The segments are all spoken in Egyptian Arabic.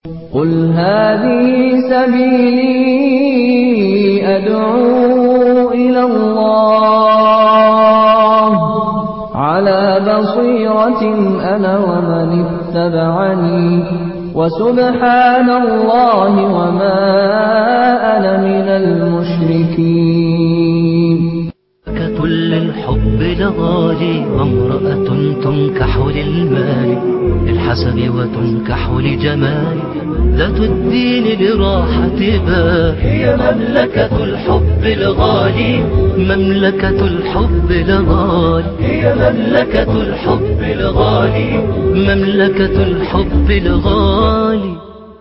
قل هذه سبيلي أدعو إلى الله على بصيرة أنا ومن اتبعني وسبحان الله وما أنا من المشركين كل الحب لغالي وامرأة تنكح للمال للحسب وتنكح لجمال ذات الدين لراحة بال هي مملكة الحب الغالي مملكة الحب الغالي هي مملكة الحب الغالي مملكة الحب الغالي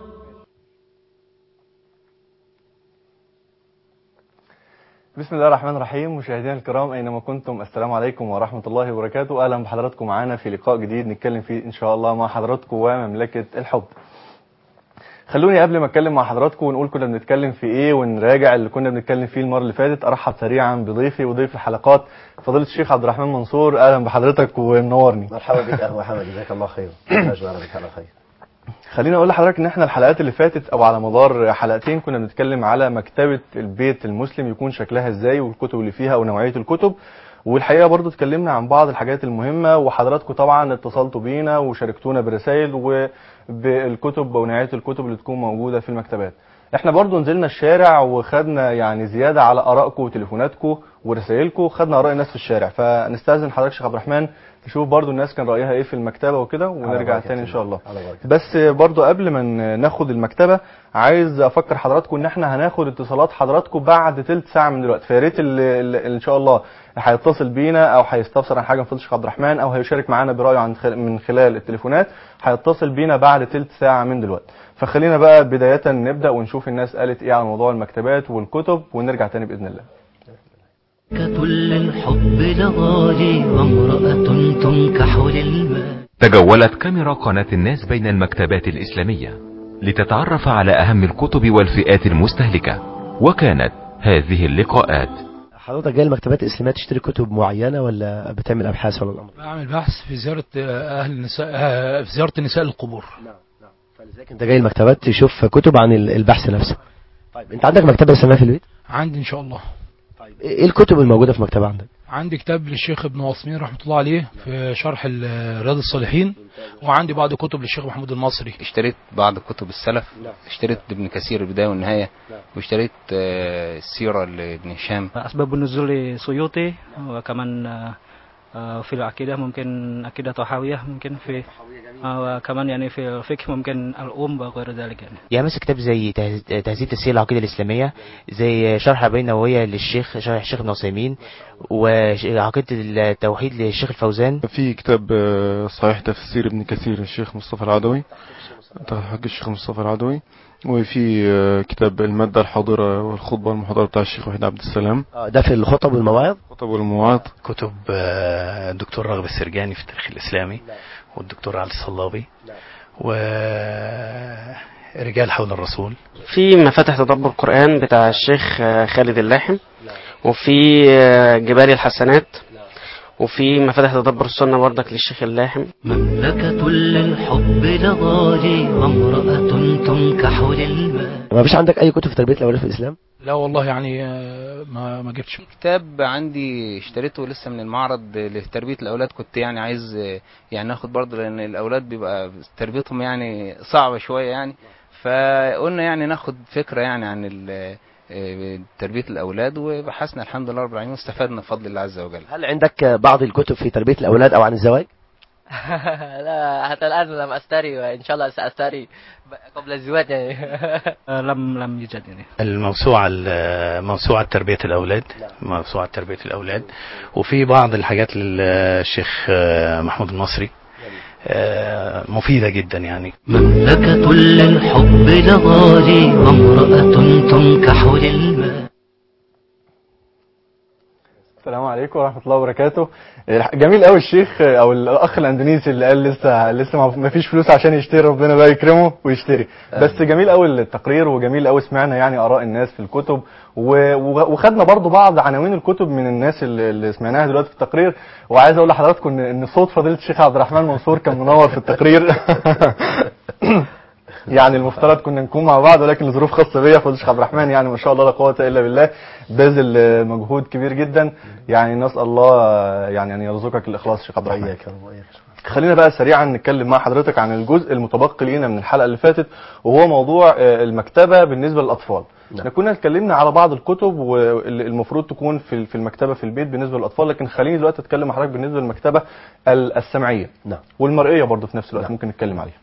بسم الله الرحمن الرحيم مشاهدينا الكرام اينما كنتم السلام عليكم ورحمه الله وبركاته اهلا بحضراتكم معانا في لقاء جديد نتكلم فيه ان شاء الله مع حضراتكم ومملكه الحب خلوني قبل ما اتكلم مع حضراتكم ونقول كنا بنتكلم في ايه ونراجع اللي كنا بنتكلم فيه المره اللي فاتت ارحب سريعا بضيفي وضيف الحلقات فضيله الشيخ عبد الرحمن منصور اهلا بحضرتك ومنورني مرحبا بك اخو محمد جزاك الله خير اجمعنا بك على خير خليني اقول لحضرتك ان احنا الحلقات اللي فاتت او على مدار حلقتين كنا بنتكلم على مكتبه البيت المسلم يكون شكلها ازاي والكتب اللي فيها ونوعيه الكتب والحقيقه برضو اتكلمنا عن بعض الحاجات المهمه وحضراتكم طبعا اتصلتوا بينا وشاركتونا برسائل وبالكتب ونوعيه الكتب اللي تكون موجوده في المكتبات احنا برضو نزلنا الشارع وخدنا يعني زياده على ارائكم وتليفوناتكم ورسائلكم خدنا اراء الناس في الشارع فنستاذن حضرتك شيخ عبد الرحمن تشوف برضو الناس كان رايها ايه في المكتبه وكده ونرجع بركة تاني ان شاء الله على بركة. بس برضو قبل ما ن- ناخد المكتبه عايز افكر حضراتكم ان احنا هناخد اتصالات حضراتكم بعد تلت ساعه من دلوقتي فيا ريت اللي اللي ان شاء الله هيتصل بينا او هيستفسر عن حاجه من فضل الشيخ عبد الرحمن او هيشارك معانا برايه عن خل- من خلال التليفونات هيتصل بينا بعد تلت ساعه من دلوقتي فخلينا بقى بدايه نبدا ونشوف الناس قالت ايه على موضوع المكتبات والكتب ونرجع تاني باذن الله كل الحب لغالي وامرأة تنكح للمال تجولت كاميرا قناة الناس بين المكتبات الإسلامية لتتعرف على أهم الكتب والفئات المستهلكة وكانت هذه اللقاءات حضرتك جاي المكتبات الاسلاميه تشتري كتب معينه ولا بتعمل ابحاث ولا الامر؟ بعمل بحث في زيارة آه، أهل النساء آه، في زيارة النساء للقبور نعم نعم فلذلك انت جاي المكتبات تشوف كتب عن ال- البحث نفسه. طيب انت عندك مكتبه اسلاميه في البيت؟ عندي إن شاء الله طيب ايه الكتب الموجوده في مكتبه عندك؟ عندي كتاب للشيخ ابن عثمين رحمة الله عليه في شرح ال- رياض الصالحين وعندي بعض كتب للشيخ محمود المصري اشتريت بعض كتب السلف اشتريت ابن كثير البداية والنهاية واشتريت آه، السيرة لابن هشام أسباب النزول سيوطي وكمان آه، آه، في العقيدة ممكن عقيدة طحاوية ممكن في آه، وكمان يعني في الفقه ممكن الأم وغير ذلك يعني يعني مثلا كتاب زي تهز- تهذيب تفسير العقيدة الإسلامية زي شرح الأربعين النووية للشيخ شرح الشيخ ابن عثيمين وعقيدة التوحيد للشيخ الفوزان في كتاب آه، صحيح تفسير ابن كثير الشيخ مصطفى العدوي حق الشيخ مصطفى العدوي وفي آه، كتاب المادة الحاضرة والخطبة المحاضرة بتاع الشيخ وحيد عبد السلام آه، ده في الخطب والمواعظ؟ خطب والمواعظ كتب آه، الدكتور راغب السرجاني في التاريخ الإسلامي والدكتور علي الصلابي ورجال حول الرسول في مفاتح تدبر القرآن بتاع الشيخ آه، خالد اللاحم وفي آه، جبال الحسنات وفي مفاتح تدبر السنة بردك للشيخ اللاحم مملكة للحب لغالي وامرأة تنكح للمال ما فيش عندك اي كتب في تربيه الاولاد في الاسلام؟ لا والله يعني آه، ما ما جبتش كتاب عندي اشتريته لسه من المعرض لتربية الأولاد كنت يعني عايز آه، يعني اخد برضه لأن الأولاد بيبقى تربيتهم يعني صعبة شوية يعني فقلنا يعني ناخد فكرة يعني عن ال- آه، تربية الأولاد وبحثنا الحمد لله رب العالمين واستفدنا بفضل الله عز وجل هل عندك آه، بعض الكتب في تربيه الاولاد او عن الزواج؟ لا حتى الآن لم أستري وإن شاء الله سأستري قبل الزواج يعني آه، لم لم يوجد يعني الموسوعة ال- موسوعة تربية الأولاد موسوعة تربية الأولاد وفي بعض الحاجات للشيخ آه، محمود المصري آه، مفيدة جدا يعني مملكة للحب لغالي وامرأة تنكح للمال السلام عليكم ورحمه الله وبركاته جميل قوي الشيخ او الاخ الاندونيسي اللي قال لسه لسه ما فيش فلوس عشان يشتري ربنا بقى يكرمه ويشتري بس جميل قوي التقرير وجميل قوي سمعنا يعني اراء الناس في الكتب و- و- وخدنا برضو بعض عناوين الكتب من الناس اللي اللي سمعناها دلوقتي في التقرير وعايز اقول لحضراتكم ان ان صوت فضيله الشيخ عبد الرحمن منصور كان منور في التقرير يعني المفترض كنا نكون مع بعض ولكن لظروف خاصه بيا فضل الشيخ عبد الرحمن يعني ما شاء الله لا قوه الا بالله باذل آه، مجهود كبير جدا يعني نسال الله آه، يعني ان يرزقك الاخلاص يا شيخ عبد الرحمن خلينا بقى سريعا نتكلم مع حضرتك عن الجزء المتبقي لينا من الحلقه اللي فاتت وهو موضوع آه، المكتبه بالنسبه للاطفال احنا كنا اتكلمنا على بعض الكتب واللي المفروض تكون في في المكتبه في البيت بالنسبه للاطفال لكن خليني دلوقتي اتكلم مع حضرتك بالنسبه للمكتبه ال- السمعيه نعم والمرئيه برضه في نفس الوقت ممكن نتكلم عليها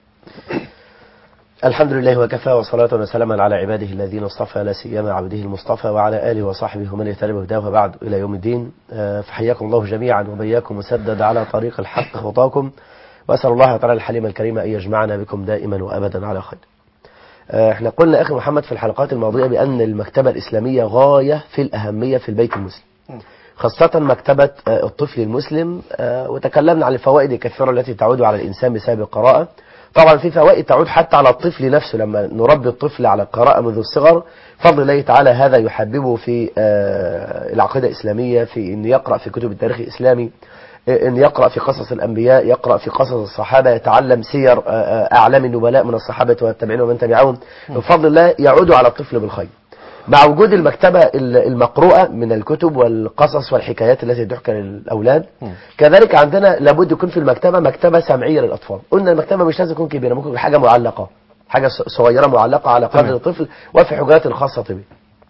الحمد لله وكفى وصلاة وسلاما على عباده الذين اصطفى لا سيما عبده المصطفى وعلى آله وصحبه ومن يتبع هداه وبعد إلى يوم الدين آه، فحياكم الله جميعا وبياكم مسدد على طريق الحق خطاكم وأسأل الله تعالى الحليم الكريم أن يجمعنا بكم دائما وأبدا على خير آه، احنا قلنا أخي محمد في الحلقات الماضية بأن المكتبة الإسلامية غاية في الأهمية في البيت المسلم خاصة مكتبة آه، الطفل المسلم آه، وتكلمنا عن الفوائد الكثيرة التي تعود على الإنسان بسبب القراءة طبعا في فوائد تعود حتى على الطفل نفسه لما نربي الطفل على القراءة منذ الصغر فضل الله تعالى هذا يحببه في آه، العقيدة الإسلامية في أن يقرأ في كتب التاريخ الإسلامي آه، أن يقرأ في قصص الأنبياء يقرأ في قصص الصحابة يتعلم سير آه، آه، أعلام النبلاء من الصحابة والتابعين ومن تبعهم بفضل الله يعود على الطفل بالخير مع وجود المكتبة ال- المقروءة من الكتب والقصص والحكايات التي تحكى للأولاد كذلك عندنا لابد يكون في المكتبة مكتبة سمعية للأطفال قلنا المكتبة مش لازم تكون كبيرة ممكن تكون حاجة معلقة حاجة ص- صغيرة معلقة على قدر تمام. الطفل وفي حجرات الخاصة به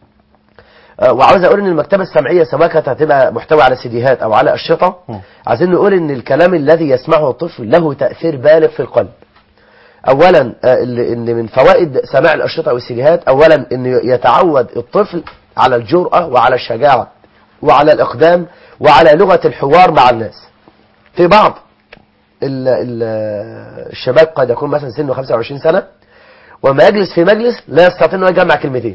آه، وعاوز اقول ان المكتبه السمعيه سواء كانت هتبقى محتوى على سيديهات او على اشرطه عايزين نقول ان الكلام الذي يسمعه الطفل له تاثير بالغ في القلب اولا آه، اللي- ان من فوائد سماع الاشرطه والسيديهات اولا ان يتعود الطفل على الجرأه وعلى الشجاعه وعلى الاقدام وعلى لغه الحوار مع الناس في بعض ال ال الشباب قد يكون مثلا سنه 25 سنه وما يجلس في مجلس لا يستطيع انه يجمع كلمتين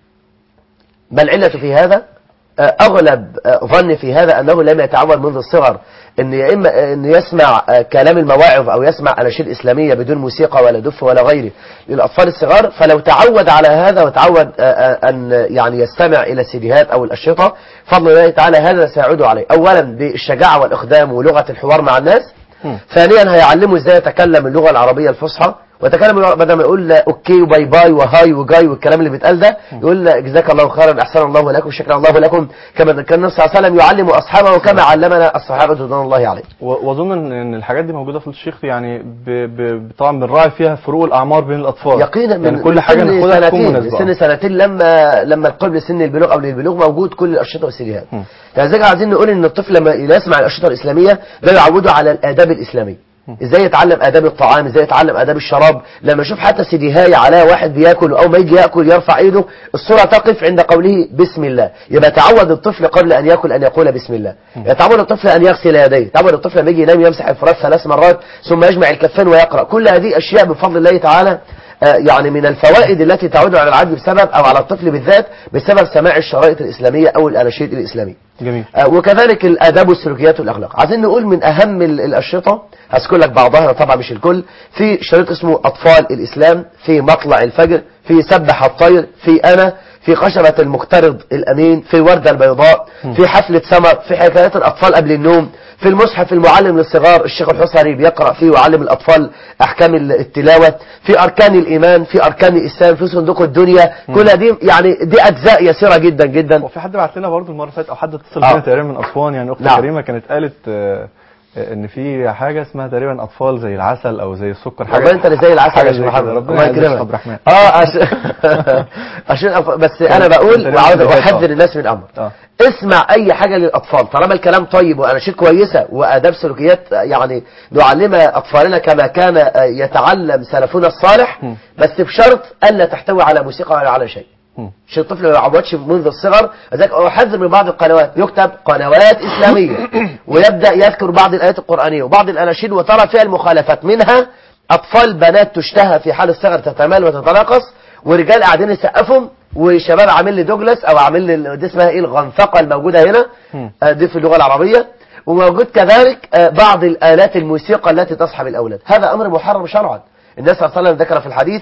ما العلة في هذا آه، أغلب آه، ظني في هذا أنه لم يتعود منذ الصغر أن يا إما آه، أن يسمع آه، كلام المواعظ أو يسمع أناشيد إسلامية بدون موسيقى ولا دف ولا غيره للأطفال الصغار فلو تعود على هذا وتعود آه، آه، أن يعني يستمع إلى السيديهات أو الأشرطة فضل الله تعالى هذا سيعود عليه أولا بالشجاعة والإقدام ولغة الحوار مع الناس ثانيا هيعلمه ازاي يتكلم اللغه العربيه الفصحى وتكلم اللغة- بدل ما يقول اوكي وباي باي وهاي وجاي والكلام اللي بيتقال ده يقول جزاك الله خيرا احسن الله لكم شكرا الله لكم كما كان النبي صلى الله عليه وسلم يعلم اصحابه وكما علمنا الصحابه رضوان الله عليهم و- واظن ان إن الحاجات دي موجوده في الشيخ يعني ب... ب... طبعا بنراعي فيها فروق الاعمار بين الاطفال يقينا من يعني كل من حاجه سن ناخدها تكون سنتين مناسبه سن سنتين لما لما القبل سن البلوغ او للبلوغ موجود كل الاشرطه والسيديهات يعني زي عايزين نقول ان الطفل لما يسمع الاشرطه الاسلاميه ده يعوده على الاداب الاسلاميه ازاي يتعلم اداب الطعام ازاي يتعلم اداب الشراب لما يشوف حتى سيديهاي على واحد بياكل او ما يجي ياكل يرفع ايده الصوره تقف عند قوله بسم الله يبقى تعود الطفل قبل ان ياكل ان يقول بسم الله يتعود الطفل ان يغسل يديه يتعود الطفل لما يجي ينام يمسح الفراش ثلاث مرات ثم يجمع الكفين ويقرا كل هذه اشياء بفضل الله تعالى آه، يعني من الفوائد التي تعود على العبد بسبب او على الطفل بالذات بسبب سماع الشرائط الاسلاميه او الاناشيد الاسلاميه جميل آه، وكذلك الاداب والسلوكيات والاخلاق عايزين نقول من اهم ال- الاشرطه هذكر لك بعضها طبعا مش الكل في شريط اسمه اطفال الاسلام في مطلع الفجر في سبح الطير في انا في خشبة المقترض الأمين في وردة البيضاء في حفلة سمر في حكايات الأطفال قبل النوم في المصحف المعلم للصغار الشيخ الحصري بيقرأ فيه ويعلم الأطفال أحكام التلاوة في أركان الإيمان في أركان الإسلام في صندوق الدنيا كل دي يعني دي أجزاء يسيرة جدا جدا وفي حد بعت لنا برضه المره اللي فاتت او حد اتصل آه. بينا تقريبا من اسوان يعني اخت نعم. كريمه كانت قالت آه، آه، ان في حاجه اسمها تقريبا اطفال زي العسل او زي السكر حاجه والله انت اللي زي العسل حاجه يا زي شيخ كده. محمد ربنا الله يعزك يا يكرمك شيخ عبد الرحمن اه عشان عشان أف- بس انا بقول تقريباً وعاوز بداية، آه. احذر الناس من امر اه اسمع اي حاجه للاطفال طالما الكلام طيب واناشيد كويسه واداب سلوكيات يعني نعلم اطفالنا كما كان آه، يتعلم سلفنا الصالح بس بشرط الا تحتوي على موسيقى ولا على شيء عشان الطفل ما يعودش منذ الصغر لذلك احذر من بعض القنوات يكتب قنوات اسلاميه ويبدا يذكر بعض الايات القرانيه وبعض الاناشيد وترى فيها المخالفات منها اطفال بنات تشتهى في حال الصغر تتمال وتتناقص ورجال قاعدين يسقفهم وشباب عامل لي دوجلاس او عامل لي دي اسمها ايه الغنفقه الموجوده هنا آه، دي في اللغه العربيه وموجود كذلك آه، بعض الالات الموسيقى التي تصحب الاولاد هذا امر محرم شرعا النبي صلى الله عليه وسلم ذكر في الحديث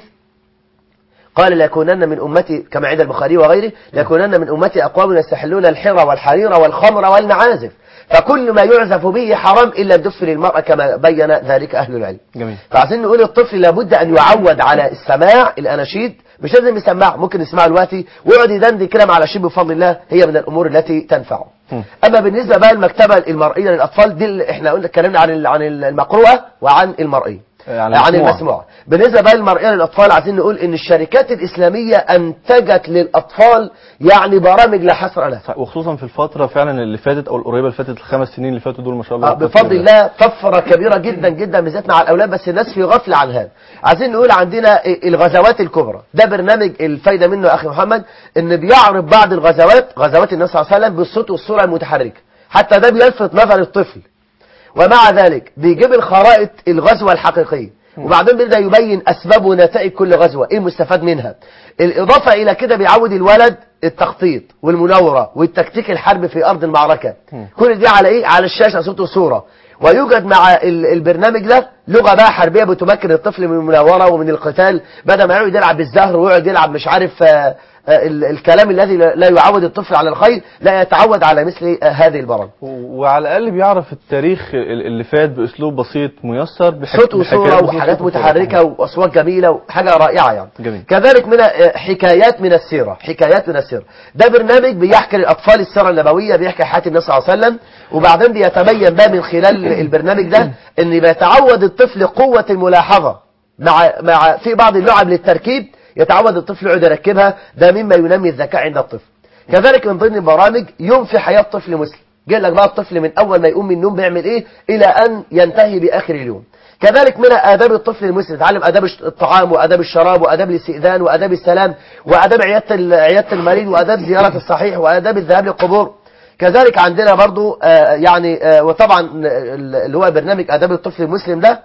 قال ليكونن من أمتي كما عند البخاري وغيره ليكونن من أمتي أقوام يستحلون الحر والحرير والخمر والمعازف فكل ما يعزف به حرام الا الدف للمراه كما بين ذلك اهل العلم جميل فعايزين نقول الطفل لابد ان يعود على السماع الاناشيد مش لازم يسمعه ممكن يسمعه دلوقتي ويقعد يدندن كده مع الشيء بفضل الله هي من الامور التي تنفعه اما بالنسبه بقى المكتبه المرئيه للاطفال دي اللي احنا قلنا اتكلمنا عن ال- عن المقروءه وعن المرئيه عن عن المسموعة. المسموعة بالنسبة بقى للمرئية للأطفال عايزين نقول إن الشركات الإسلامية أنتجت للأطفال يعني برامج لا حصر لها وخصوصا في الفتره فعلا اللي فاتت او القريبه اللي فاتت الخمس سنين اللي فاتوا دول ما شاء الله آه، بفضل الله طفرة كبيرة جدا جدا بالذات مع الأولاد بس الناس في غفلة عن هذا عايزين نقول عندنا الغزوات الكبرى ده برنامج الفايدة منه يا أخي محمد إن بيعرض بعض الغزوات غزوات النبي صلى الله عليه وسلم بالصوت والصورة المتحركة حتى ده بيلفت نظر الطفل ومع ذلك بيجيب الخرائط الغزوة الحقيقية وبعدين بيبدأ يبين أسباب ونتائج كل غزوة إيه المستفاد منها الإضافة إلى كده بيعود الولد التخطيط والمناورة والتكتيك الحربي في أرض المعركة كل دي على إيه على الشاشة صوت وصورة ويوجد مع ال- البرنامج ده لغة بقى حربية بتمكن الطفل من المناورة ومن القتال بدل ما يقعد يلعب بالزهر ويقعد يلعب مش عارف آه، آه، ال- الكلام الذي لا لا يعود الطفل على الخير لا يتعود على مثل آه، هذه البرامج وعلى الاقل بيعرف التاريخ ال- اللي فات باسلوب بسيط ميسر بحك- صوت بحكايات وصورة بسيطة وحاجات وصورة. متحركة وأصوات جميلة وحاجة رائعة يعني جميل كذلك من آه، حكايات من السيرة حكايات من السيرة ده برنامج بيحكي للأطفال السيرة النبوية بيحكي حياة النبي صلى الله عليه وسلم وبعدين بيتبين بقى من خلال البرنامج ده ان بيتعود الطفل قوة الملاحظة مع مع في بعض اللعب للتركيب يتعود الطفل يقعد يركبها ده مما ينمي الذكاء عند الطفل كذلك من ضمن البرامج يوم في حياة طفل مسلم جاي لك بقى الطفل من اول ما يقوم من النوم بيعمل ايه الى ان ينتهي باخر اليوم كذلك من آداب الطفل المسلم يتعلم آداب الش- الطعام وآداب الشراب وآداب الاستئذان وآداب السلام وآداب عيادة ال- عيادة المريض وآداب زيارة الصحيح وآداب الذهاب للقبور كذلك عندنا برضو آه، يعني آه، وطبعا ال- اللي هو برنامج آداب الطفل المسلم ده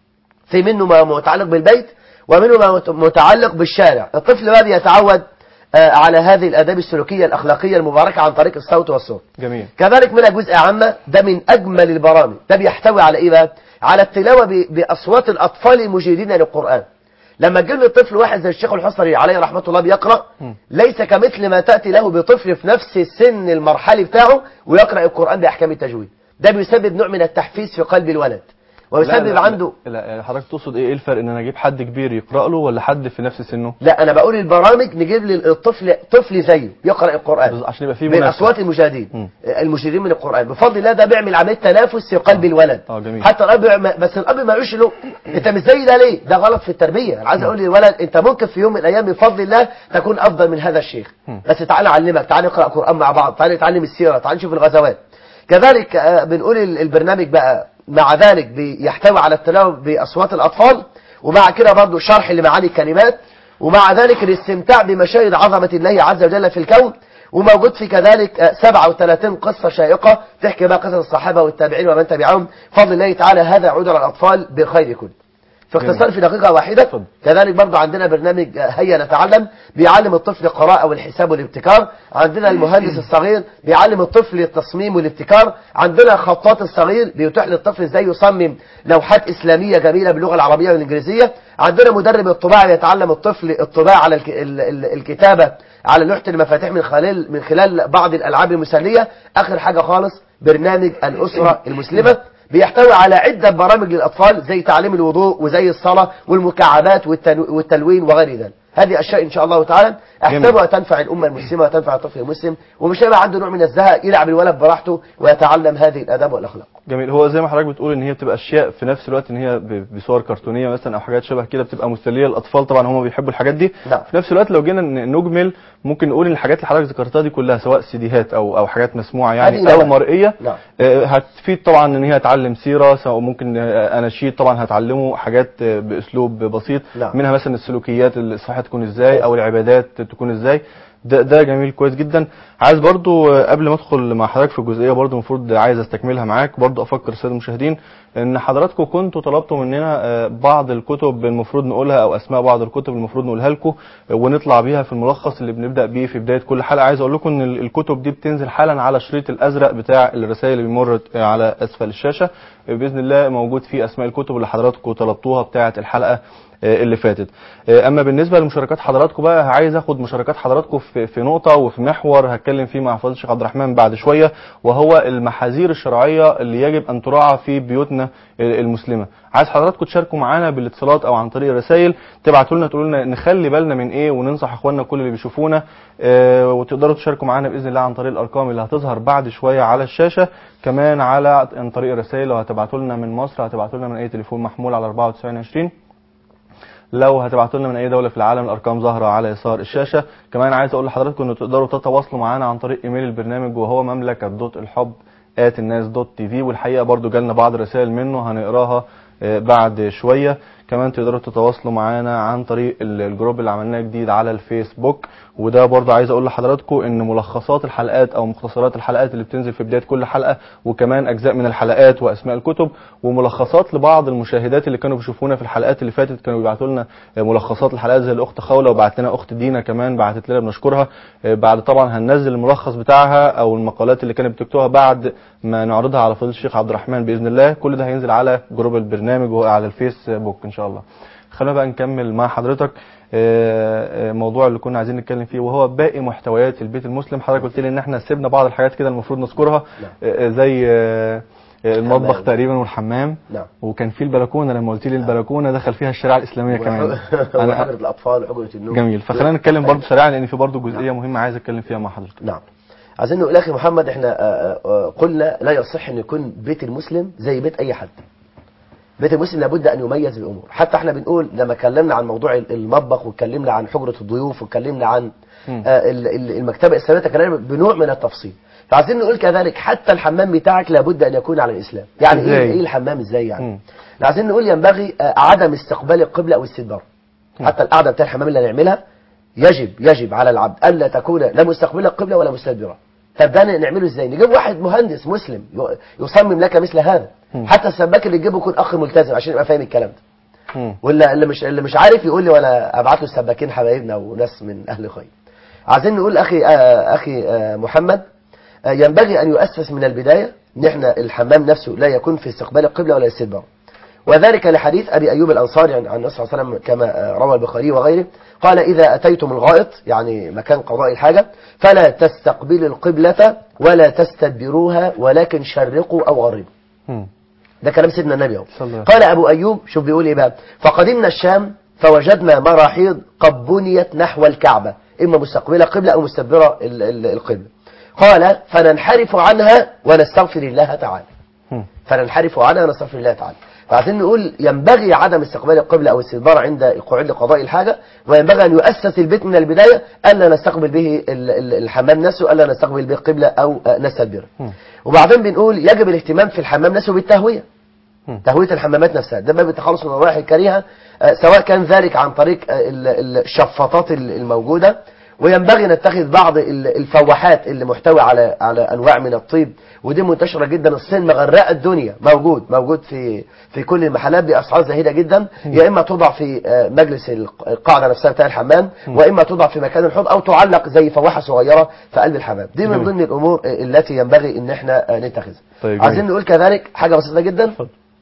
في منه ما متعلق بالبيت ومنه ما مت- متعلق بالشارع الطفل بقى بيتعود آه، على هذه الآداب السلوكية الأخلاقية المباركة عن طريق الصوت والصوت جميل كذلك منها جزء عامة ده من أجمل البرامج ده بيحتوي على إيه بقى على التلاوة ب- بأصوات الأطفال المجيدين للقرآن لما تجيب لي طفل واحد زي الشيخ الحصري عليه رحمة الله بيقرأ ليس كمثل ما تأتي له بطفل في نفس السن المرحلي بتاعه ويقرأ القرآن بأحكام التجويد ده بيسبب نوع من التحفيز في قلب الولد ويسبب لا لا عنده لا لا حضرتك تقصد ايه ايه الفرق ان انا اجيب حد كبير يقرا له ولا حد في نفس سنه لا انا بقول البرامج نجيب لي الطفل طفل زيه يقرا القران عشان يبقى فيه منافسة. باصوات المجاهدين المجاهدين من القران بفضل الله ده بيعمل عمليه تنافس في قلب الولد اه جميل حتى الاب ما- بس الاب ما يقولش له انت مش زي ده ليه ده غلط في التربيه انا عايز اقول للولد انت ممكن في يوم من الايام بفضل الله تكون افضل من هذا الشيخ بس تعالى اعلمك تعالى نقرا قران مع بعض تعالى نتعلم السيره تعالى نشوف الغزوات كذلك آه، بنقول ال- البرنامج بقى مع ذلك بيحتوي على التلاوه باصوات الاطفال ومع كده برضه شرح لمعاني الكلمات ومع ذلك الاستمتاع بمشاهد عظمه الله عز وجل في الكون وموجود في كذلك آه، 37 قصة شائقة تحكي بقى قصص الصحابة والتابعين ومن تبعهم فضل الله تعالى هذا يعود على الأطفال بخير كل في اختصار في دقيقة واحدة كذلك برضو عندنا برنامج آه، هيا نتعلم بيعلم الطفل القراءة والحساب والابتكار عندنا المهندس الصغير بيعلم الطفل التصميم والابتكار عندنا خطاط الصغير بيتيح للطفل ازاي يصمم لوحات إسلامية جميلة باللغة العربية والإنجليزية عندنا مدرب الطباعة يتعلم الطفل الطباعة على الك... ال... ال... الكتابة على لوحة المفاتيح من خلال من خلال بعض الألعاب المسلية آخر حاجة خالص برنامج الأسرة المسلمة بيحتوي على عدة برامج للأطفال زي تعليم الوضوء وزي الصلاة والمكعبات والتنو- والتلوين وغير ذلك هذه أشياء إن شاء الله تعالى أحسبها تنفع الأمة المسلمة وتنفع الطفل المسلم ومش هيبقى عنده نوع من الزهق يلعب الولد براحته ويتعلم هذه الآداب والأخلاق جميل هو زي ما حضرتك بتقول ان هي بتبقى اشياء في نفس الوقت ان هي ب- بصور كرتونيه مثلا او حاجات شبه كده بتبقى مسليه للاطفال طبعا هم بيحبوا الحاجات دي نعم. في نفس الوقت لو جينا ن- نجمل ممكن نقول ان الحاجات اللي حضرتك ذكرتها دي كلها سواء سيديهات او او حاجات مسموعه يعني هذه او نوع. مرئيه نعم. آه، هتفيد طبعا ان هي تعلم سيره سواء ممكن آه، اناشيد طبعا هتعلمه حاجات آه، باسلوب بسيط نعم. منها مثلا السلوكيات الصحيحه تكون ازاي او العبادات تكون ازاي ده ده جميل كويس جدا عايز برضو آه، قبل ما ادخل مع حضرتك في الجزئيه برضو المفروض عايز استكملها معاك برضو افكر الساده المشاهدين ان حضراتكم كنتوا طلبتوا مننا آه، بعض الكتب المفروض نقولها او اسماء بعض الكتب المفروض نقولها لكم آه، ونطلع بيها في الملخص اللي بنبدا بيه في بدايه كل حلقه عايز اقول لكم ان ال- الكتب دي بتنزل حالا على الشريط الازرق بتاع الرسائل اللي بيمر آه، على اسفل الشاشه آه، باذن الله موجود فيه اسماء الكتب اللي حضراتكم طلبتوها بتاعه الحلقه آه، اللي فاتت آه، اما بالنسبه لمشاركات حضراتكم بقى عايز اخد مشاركات حضراتكم في في نقطه وفي محور هتكلم فيه مع فضيله الشيخ عبد الرحمن بعد شويه وهو المحاذير الشرعيه اللي يجب ان تراعى في بيوتنا المسلمه عايز حضراتكم تشاركوا معانا بالاتصالات او عن طريق الرسائل تبعتوا لنا تقولوا لنا نخلي بالنا من ايه وننصح اخواننا كل اللي بيشوفونا آه، وتقدروا تشاركوا معانا باذن الله عن طريق الارقام اللي هتظهر بعد شويه على الشاشه كمان على عن طريق الرسائل لو هتبعتوا لنا من مصر هتبعتوا لنا من اي تليفون محمول على 9420 لو هتبعتوا لنا من اي دوله في العالم الارقام ظاهره على يسار الشاشه كمان عايز اقول لحضراتكم ان تقدروا تتواصلوا معانا عن طريق ايميل البرنامج وهو مملكه دوت الحب آت الناس دوت تي في والحقيقه برضو جالنا بعض الرسائل منه هنقراها آه، بعد شويه كمان تقدروا تتواصلوا معانا عن طريق ال- الجروب اللي عملناه جديد على الفيسبوك وده برضو عايز اقول لحضراتكم ان ملخصات الحلقات او مختصرات الحلقات اللي بتنزل في بدايه كل حلقه وكمان اجزاء من الحلقات واسماء الكتب وملخصات لبعض المشاهدات اللي كانوا بيشوفونا في الحلقات اللي فاتت كانوا بيبعتوا لنا ملخصات الحلقات زي الاخت خوله وبعت لنا اخت دينا كمان بعتت لنا بنشكرها بعد طبعا هننزل الملخص بتاعها او المقالات اللي كانت بتكتبها بعد ما نعرضها على فضيله الشيخ عبد الرحمن باذن الله كل ده هينزل على جروب البرنامج وعلى الفيسبوك ان شاء الله خلينا بقى نكمل مع حضرتك آه، آه، موضوع اللي كنا عايزين نتكلم فيه وهو باقي محتويات البيت المسلم حضرتك قلت لي ان احنا سيبنا بعض الحاجات كده المفروض نذكرها آه، آه، زي آه، آه، المطبخ الحمام. تقريبا والحمام نعم. وكان في البلكونه لما قلت لي البلكونه دخل فيها الشريعه الاسلاميه كمان وحجرة الأطفال وحجرة النوم جميل فخلينا نتكلم برضه سريعا لان في برضه جزئيه مهمه عايز اتكلم فيها مع حضرتك نعم عايزين نقول اخي محمد احنا آه، آه، قلنا لا يصح ان يكون بيت المسلم زي بيت اي حد بيت المسلم لابد ان يميز بامور حتى احنا بنقول لما اتكلمنا عن موضوع المطبخ واتكلمنا عن حجره الضيوف واتكلمنا عن مم. آه، ال- ال- المكتبه الاسلاميه تكلمنا بنوع من التفصيل فعايزين نقول كذلك حتى الحمام بتاعك لابد ان يكون على الاسلام يعني إزاي؟ ايه ايه الحمام ازاي يعني مم. عايزين نقول ينبغي آه، عدم استقبال القبله او استدبار حتى القعده بتاع الحمام اللي هنعملها يجب يجب على العبد الا تكون لا مستقبله القبله ولا مستدبره طب ده نعمله ازاي نجيب واحد مهندس مسلم ي- يصمم لك مثل هذا مم. حتى السباك اللي تجيبه يكون اخ ملتزم عشان يبقى فاهم الكلام ده مم. ولا اللي مش اللي مش عارف يقول لي ولا ابعت له السباكين حبايبنا وناس من اهل خير عايزين نقول اخي آه اخي آه محمد آه ينبغي ان يؤسس من البدايه ان احنا الحمام نفسه لا يكون في استقبال القبله ولا استدبار وذلك لحديث ابي ايوب الانصاري عن عن النبي صلى الله عليه وسلم كما آه، روى البخاري وغيره قال اذا اتيتم الغائط يعني مكان قضاء الحاجه فلا تستقبلوا القبله ولا تستدبروها ولكن شرقوا او غربوا مم. ده كلام سيدنا النبي اهو صلى الله قال أبو أيوب شوف بيقول إيه بقى فقدمنا الشام فوجدنا مراحيض قد بنيت نحو الكعبة إما مستقبلة قبلة أو مستدبرة ال- ال- القبلة قال فننحرف عنها ونستغفر الله تعالى مم. فننحرف عنها ونستغفر الله تعالى فعايزين نقول ينبغي عدم استقبال القبلة أو الاستدبار عند القعود لقضاء الحاجة وينبغي أن يؤسس البيت من البداية ألا نستقبل به ال- ال- الحمام نفسه ألا نستقبل به القبلة أو آه، نستدبره مم. وبعدين بنقول يجب الاهتمام في الحمام نفسه بالتهوية مم. تهوية الحمامات نفسها ده باب التخلص من الروائح الكريهة آه، سواء كان ذلك عن طريق آه، ال- ال- الشفاطات ال- الموجودة وينبغي نتخذ بعض ال- الفواحات اللي محتوى على على انواع من الطيب ودي منتشره جدا الصين مغرقه الدنيا موجود موجود في في كل المحلات باسعار زهيده جدا يا اما توضع في آه، مجلس الق- القاعده نفسها بتاع الحمام واما توضع في مكان الحوض او تعلق زي فواحه صغيره في قلب الحمام دي من جميل. ضمن الامور آه، التي ينبغي ان احنا آه، نتخذها طيب جميل. عايزين نقول كذلك حاجه بسيطه جدا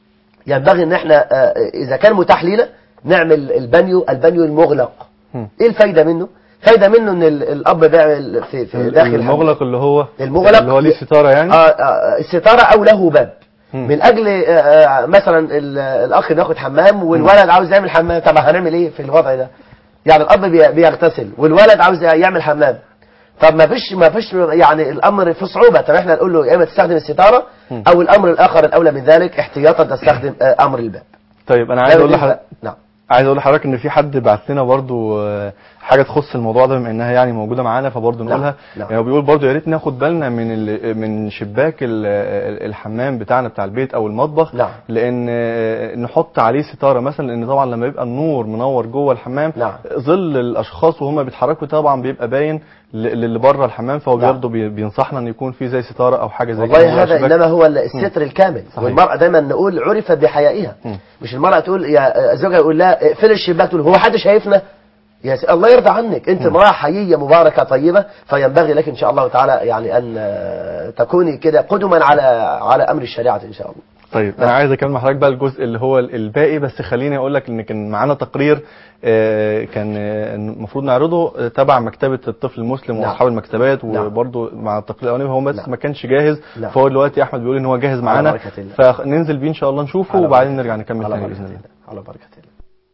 ينبغي ان احنا آه، اذا كان متاح لنا نعمل البانيو البانيو المغلق مم. ايه الفايده منه فايده منه ان ال- الاب بيعمل في, في داخل الحمام. المغلق اللي هو المغلق اللي هو ليه ستاره يعني آه آه الستاره او له باب مم. من اجل آه آه مثلا ال- الاخ بياخد حمام والولد عاوز يعمل حمام طب هنعمل ايه في الوضع ده يعني الاب بي- بيغتسل والولد عاوز يعمل حمام طب ما فيش ما فيش يعني الامر في صعوبه طب احنا نقول له يا اما تستخدم الستاره مم. او الامر الاخر الاولى من ذلك احتياطا تستخدم آه امر الباب طيب انا عايز ده اقول بالنسبة- لحضرتك نعم عايز اقول لحضرتك ان في حد بعت لنا برضو آه، حاجه تخص الموضوع ده بما انها يعني موجوده معانا فبرضو نقولها نعم. يعني هو بيقول برضو يا ريت ناخد بالنا من ال- من شباك ال- ال- الحمام بتاعنا بتاع البيت او المطبخ نعم. لان آه، نحط عليه ستاره مثلا لان طبعا لما يبقى النور منور جوه الحمام نعم. ظل الاشخاص وهم بيتحركوا طبعا بيبقى باين ل- للي بره الحمام فهو نعم. برضه بي- بينصحنا ان يكون في زي ستاره او حاجه زي كده والله جوه هذا الشباك. انما هو الستر الكامل صحيح. والمراه دايما نقول عرفت بحيائها مم. مش المراه تقول يا زوجها يقول لها اقفلي الشباك تقول هو حد شايفنا يا س... الله يرضى عنك انت امراه حييه مباركه طيبه فينبغي لك ان شاء الله تعالى يعني ان آه، تكوني كده قدما على على امر الشريعه ان شاء الله طيب انا عايز اكمل مع حضرتك بقى الجزء اللي هو الباقي بس خليني اقول لك ان كان معانا تقرير آه، كان آه، المفروض نعرضه آه، تبع مكتبه الطفل المسلم نعم. واصحاب المكتبات نعم. وبرده مع التقرير الاولاني هو بس نعم. ما كانش جاهز نعم. فهو دلوقتي احمد بيقول ان هو جاهز على معانا بركة الله. فننزل بيه ان شاء الله نشوفه على وبعدين بركة نرجع نكمل على تاني بركة باذن الله الله على بركة الله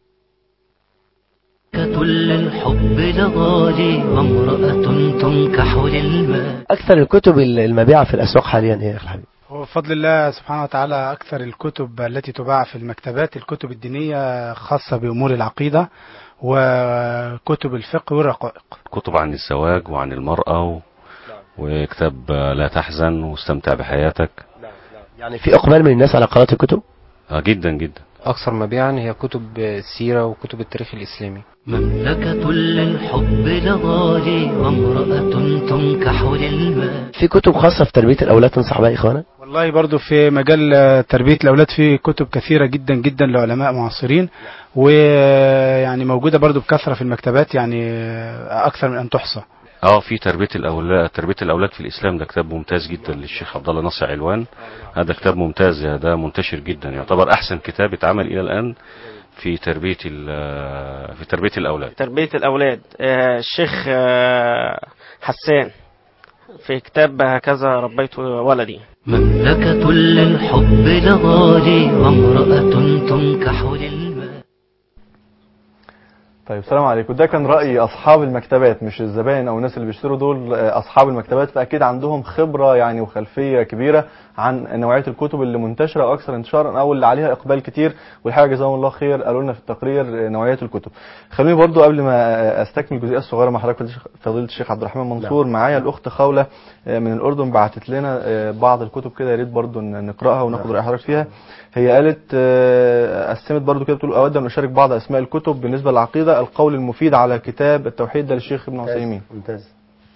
كل الحب لغالي وامرأة تنكح للمال أكثر الكتب المبيعة في الأسواق حاليا إيه يا أخي الحبيب؟ وبفضل الله سبحانه وتعالى أكثر الكتب التي تباع في المكتبات الكتب الدينية خاصة بأمور العقيدة وكتب الفقه والرقائق كتب عن الزواج وعن المرأة و... وكتاب لا تحزن واستمتع بحياتك يعني في إقبال من الناس على قراءة الكتب؟ آه جدا جدا أكثر مبيعا هي كتب السيرة وكتب التاريخ الإسلامي مملكة للحب لغالي وامرأة تنكح للمال في كتب خاصة في تربية الأولاد تنصح بها إخوانا؟ والله برضو في مجال آه، تربية الأولاد في كتب كثيرة جدا جدا لعلماء معاصرين ويعني موجودة برضو بكثرة في المكتبات يعني آه، أكثر من أن تحصى اه في تربية الأولاد تربية الأولاد في الإسلام ده كتاب ممتاز جدا للشيخ عبد الله ناصر علوان هذا كتاب ممتاز ده منتشر جدا يعتبر أحسن كتاب اتعمل إلى الآن في تربية ال- في تربية الأولاد تربية الأولاد آه، الشيخ آه، حسان في كتاب هكذا ربيت ولدي مملكة للحب لغالي وامرأة تنكح للمال طيب السلام عليكم ده كان رأي أصحاب المكتبات مش الزبائن أو الناس اللي بيشتروا دول آه، أصحاب المكتبات فأكيد عندهم خبرة يعني وخلفية كبيرة عن نوعية الكتب اللي منتشرة أو أكثر انتشارا أو اللي عليها إقبال كتير والحقيقة جزاهم الله خير قالوا لنا في التقرير آه، نوعية الكتب خلوني برضو قبل ما آه، أستكمل الجزئية الصغيرة مع حضرتك فضيلة الشيخ عبد الرحمن منصور معايا الأخت خولة آه، من الأردن بعتت لنا آه، بعض الكتب كده يا ريت برضو ن- نقرأها وناخد رأي حضرتك فيها هي قالت آه، قسمت برضو كده بتقول أود أن أشارك بعض أسماء الكتب بالنسبة للعقيدة القول المفيد على كتاب التوحيد ده للشيخ ابن عثيمين ممتاز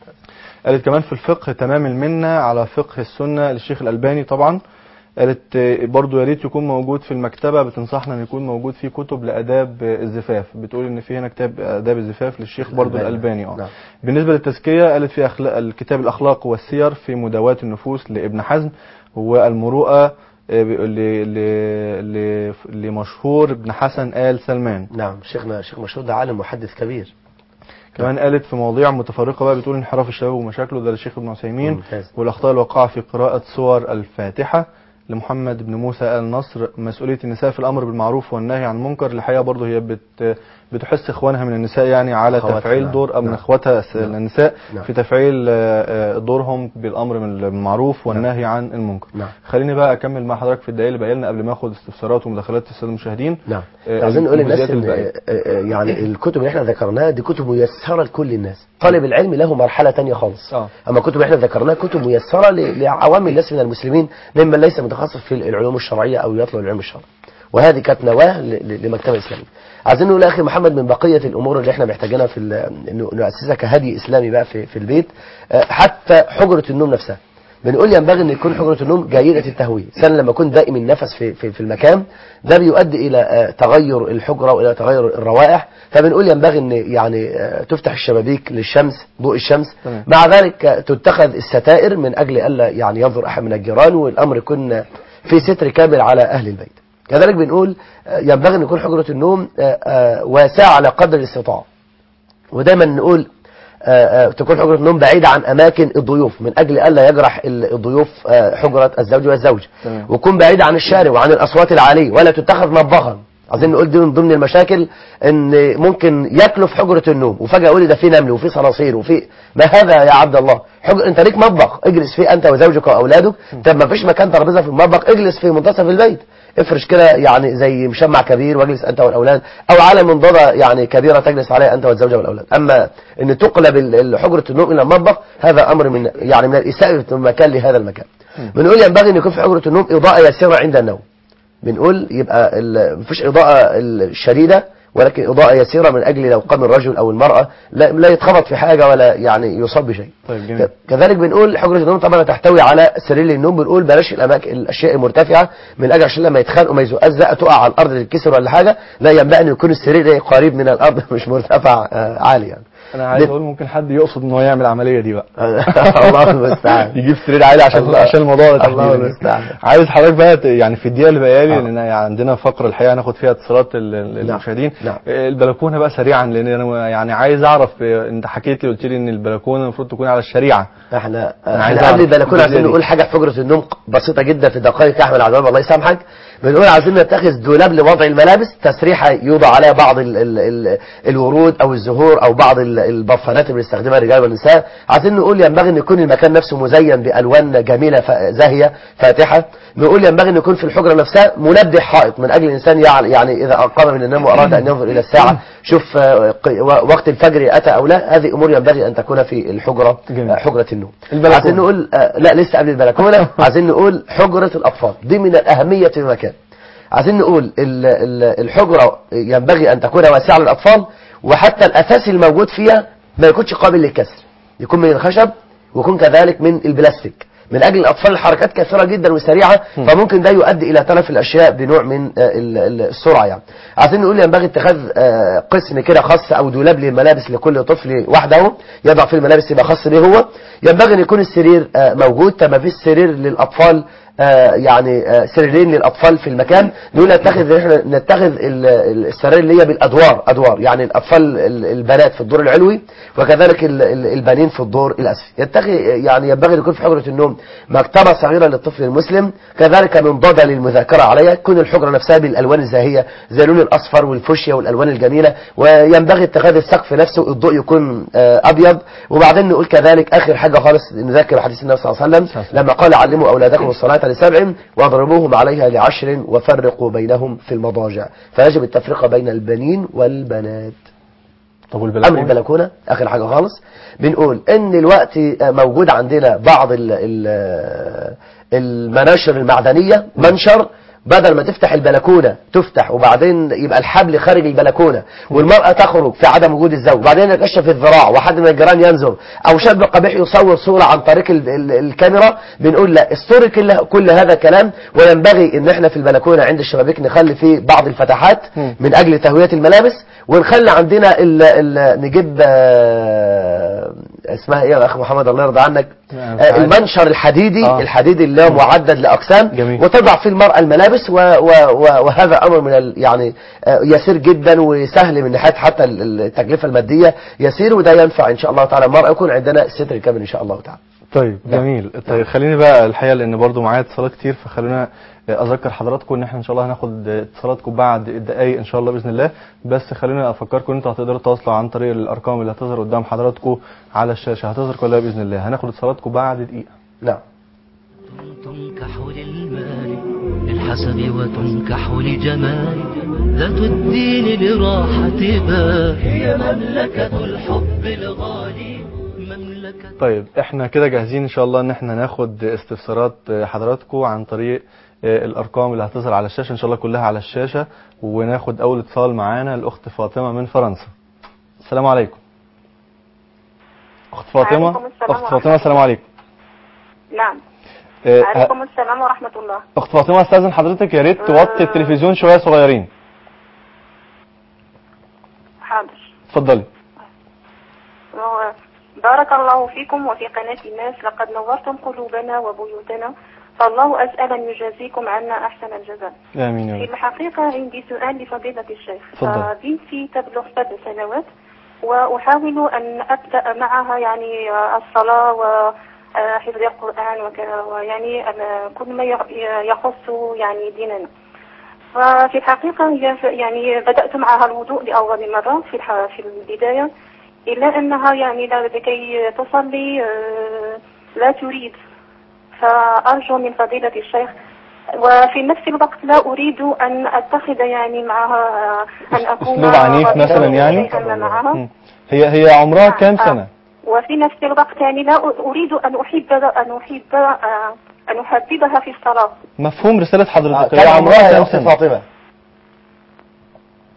قالت كمان في الفقه تمام المنة على فقه السنة للشيخ الألباني طبعا قالت آه، برضو يا ريت يكون موجود في المكتبة بتنصحنا ان يكون موجود فيه كتب لآداب آه، الزفاف بتقول ان في هنا كتاب آداب الزفاف للشيخ برضو الألباني اه نعم. بالنسبة للتزكية قالت في أخلاق الكتاب الأخلاق والسير في مداواة النفوس لابن حزم والمروءة آه، بيقول ل- ل- ل- لمشهور ابن حسن آل سلمان نعم شيخنا شيخ مشهور ده عالم محدث كبير كمان قالت في مواضيع متفرقة بقى بتقول انحراف الشباب ومشاكله ده للشيخ ابن عثيمين ممتاز. والأخطاء الواقعة في قراءة سور الفاتحة لمحمد بن موسى آل نصر مسؤولية النساء في الأمر بالمعروف والنهي عن المنكر الحقيقة برضه هي بت بتحث إخوانها من النساء يعني على أخواتها، تفعيل نعم. دور أو من نعم. إخواتها الس- نعم. النساء نعم. في تفعيل آه، آه، دورهم بالأمر بالمعروف والنهي عن المنكر نعم. خليني بقى أكمل مع حضرتك في الدقايق اللي باقي لنا قبل ما أخد استفسارات ومداخلات السادة المشاهدين نعم آه، عايزين نقول للناس الجزئيات ان الباقية. آه، آه، يعني الكتب اللي احنا ذكرناها دي كتب ميسره لكل الناس طالب العلم له مرحله تانية خالص آه. اما الكتب اللي احنا ذكرناها كتب ميسره ل- لعوام الناس من المسلمين ممن ليس متخصص في العلوم الشرعيه او يطلب العلم الشرعي وهذه كانت نواه ل- ل- لمكتبه اسلاميه عايزين نقول يا اخي محمد من بقيه الامور اللي احنا محتاجينها في ال- إنه نؤسسها كهدي اسلامي بقى في في البيت آه، حتى حجره النوم نفسها بنقول ينبغي ان يكون حجره النوم جيده التهويه سنة لما يكون دائم النفس في في, في المكان ده بيؤدي الى آه، تغير الحجره والى تغير الروائح فبنقول ينبغي ان يعني آه، تفتح الشبابيك للشمس ضوء الشمس تمام. مع ذلك آه، تتخذ الستائر من اجل الا يعني ينظر احد من الجيران والامر يكون آه، في ستر كامل على اهل البيت كذلك بنقول آه، ينبغي ان يكون حجره النوم آه، آه، واسعه على قدر الاستطاعه ودايما نقول آه، آه، تكون حجرة النوم بعيدة عن أماكن الضيوف من أجل ألا يجرح ال- الضيوف آه، حجرة الزوج والزوجة تمام. وتكون بعيدة عن الشارع وعن الأصوات العالية ولا تتخذ مطبخا عايزين نقول دي من ضمن المشاكل ان ممكن ياكلوا في حجره النوم وفجاه يقول لي ده في نمل وفي صراصير وفي ما هذا يا عبد الله حجر انت ليك مطبخ اجلس فيه انت وزوجك واولادك طب ما فيش مكان ترابيزه في المطبخ اجلس في منتصف البيت افرش كده يعني زي مشمع كبير واجلس انت والاولاد او على منضده يعني كبيره تجلس عليها انت والزوجه والاولاد اما ان تقلب ال- ال- حجره النوم الى المطبخ هذا امر من يعني من الاساءه من مكان لهذا المكان بنقول ينبغي ان يكون في حجره النوم اضاءه يسيره عند النوم بنقول يبقى ال- مفيش إضاءة الشديدة ولكن إضاءة يسيرة من أجل لو قام الرجل أو المرأة لا, لا يتخبط في حاجة ولا يعني يصاب بشيء طيب جميل كذلك بنقول حجرة النوم طبعا تحتوي على سرير للنوم بنقول بلاش الأماكن الأشياء المرتفعة من أجل عشان لما يتخانقوا ما يزقزق تقع على الأرض تتكسر ولا حاجة لا ينبغي أن يكون السرير إيه قريب من الأرض مش مرتفع آه، عالي يعني انا عايز ليه؟ اقول ممكن حد يقصد ان هو يعمل العمليه دي بقى الله المستعان يجيب سرير عالي عشان الله- عشان الموضوع ده الله تحديداً. المستعان. عايز حضرتك بقى ت- يعني في الدقيقه اللي باقيه لي لان عندنا فقره الحقيقه هناخد فيها اتصالات ال- ال- المشاهدين نعم. آه، البلكونه بقى سريعا لان انا يعني عايز اعرف آه، انت حكيت لي قلت لي ان البلكونه المفروض تكون على الشريعه احنا أنا عايز احنا قبل أعرف البلكونه عايزين الجزئية دي. نقول حاجه في حجره النوم بسيطه جدا في دقائق يا احمد عبد الوهاب الله يسامحك بنقول عايزين نتخذ دولاب لوضع الملابس تسريحه يوضع عليها بعض ال ال ال الورود او الزهور او بعض ال- البفانات اللي بيستخدمها الرجال والنساء عايزين نقول ينبغي ان يكون المكان نفسه مزين بالوان جميله ف- زاهيه فاتحه نقول ينبغي ان يكون في الحجره نفسها منبه حائط من اجل الانسان يع- يعني اذا قام من النوم واراد ان ينظر الى الساعه شوف آه، ق- وقت الفجر اتى او لا هذه امور ينبغي ان تكون في الحجره آه، حجره النوم البلكونة. عايزين نقول آه، لا لسه قبل البلكونه عايزين نقول حجره الاطفال دي من الاهميه في المكان عايزين نقول ال- ال- الحجره ينبغي ان تكون واسعه للاطفال وحتى الاساس الموجود فيها ما يكونش قابل للكسر يكون من الخشب ويكون كذلك من البلاستيك من اجل الاطفال الحركات كثيره جدا وسريعه فممكن ده يؤدي الى تلف الاشياء بنوع من آه، ال- ال- السرعه يعني عايزين نقول ينبغي اتخاذ آه، قسم كده خاص او دولاب للملابس لكل طفل وحده يضع فيه الملابس يبقى خاص به هو ينبغي ان يكون السرير آه، موجود كما في السرير للاطفال آه، يعني آه، سريرين للاطفال في المكان نقول نتخذ احنا نتخذ ال- ال- السراير اللي هي بالادوار ادوار يعني الاطفال ال- البنات في الدور العلوي وكذلك ال- ال- البنين في الدور الاسفل يتخذ يعني ينبغي أن يكون في حجره النوم مكتبه صغيره للطفل المسلم كذلك منضده للمذاكره عليها تكون الحجره نفسها بالالوان الزاهيه زي اللون الاصفر والفوشيا والالوان الجميله وينبغي اتخاذ السقف نفسه الضوء يكون آه، ابيض وبعدين نقول كذلك اخر حاجه خالص نذكر حديث النبي صلى الله عليه وسلم لما قال علموا اولادكم الصلاه لسبع واضربوهم عليها لعشر وفرقوا بينهم في المضاجع فيجب التفرقه بين البنين والبنات طب امر البلكونه اخر حاجه خالص بنقول ان الوقت موجود عندنا بعض ال ال المناشر المعدنيه منشر بدل ما تفتح البلكونه تفتح وبعدين يبقى الحبل خارج البلكونه والمراه تخرج في عدم وجود الزوج وبعدين يكشف الذراع وحد من الجيران ينظر او شاب قبيح يصور صوره عن طريق ال ال الكاميرا بنقول لا استوري كل كل هذا كلام وينبغي ان احنا في البلكونه عند الشبابيك نخلي فيه بعض الفتحات من اجل تهويه الملابس ونخلي عندنا ال ال نجيب آه، اسمها ايه يا اخ محمد الله يرضى عنك آه، المنشر الحديدي آه. الحديدي اللي هو معدد لاقسام جميل. وتضع فيه المراه الملابس و و و وهذا امر من ال يعني آه، يسير جدا وسهل من ناحيه حتى ال- التكلفه الماديه يسير وده ينفع ان شاء الله تعالى المراه يكون عندنا ستر كامل ان شاء الله تعالى طيب نعم. جميل طيب خليني بقى الحقيقه لان برضو معايا اتصالات كتير فخلونا اذكر حضراتكم ان احنا ان شاء الله هناخد اتصالاتكم بعد الدقايق ان شاء الله باذن الله بس خلينا افكركم ان انتوا هتقدروا تتواصلوا عن طريق الارقام اللي هتظهر قدام حضراتكم على الشاشه هتظهر كلها باذن الله هناخد اتصالاتكم بعد دقيقه نعم تنكح للمال للحسب وتنكح لجمال ذات الدين لراحة بال هي مملكة الحب الغالي مملكة طيب احنا كده جاهزين ان شاء الله ان احنا ناخد استفسارات حضراتكم عن طريق آه، الارقام اللي هتظهر على الشاشه ان شاء الله كلها على الشاشه وناخد اول اتصال معانا الاخت فاطمه من فرنسا السلام عليكم اخت فاطمه وعليكم السلام اخت ورحمة فاطمه السلام عليكم نعم آه، عليكم السلام ورحمة الله اخت فاطمه استاذن حضرتك يا ريت توطي التلفزيون شويه صغيرين حاضر اتفضلي و- بارك الله فيكم وفي قناة الناس لقد نورتم قلوبنا وبيوتنا فالله أسأل أن يجازيكم عنا أحسن الجزاء امين يا في رب الحقيقة عندي سؤال لفضيلة الشيخ تفضل. بنتي تبلغ سبع سنوات وأحاول أن أبدأ معها يعني الصلاة وحفظ القرآن وك- ويعني أنا كل ما يخ- يخص يعني ديننا ففي الحقيقة هي ف- يعني بدأت معها الوضوء لأول مرة في الح- في البداية إلا أنها يعني لا- لكي تصلي آه، لا تريد فأرجو من فضيلة الشيخ وفي نفس الوقت لا أريد أن أتخذ يعني معها آه، أن أكون اسلوب عنيف غضبا مثلا يعني شيئاً معها مم. هي هي عمرها كام آه. سنه وفي نفس الوقت يعني لا أريد أن أحب أن أحب آه، أن أحببها في الصلاة مفهوم رساله حضرتك كان هي عمرها يا كام اخت سنة؟ فاطمه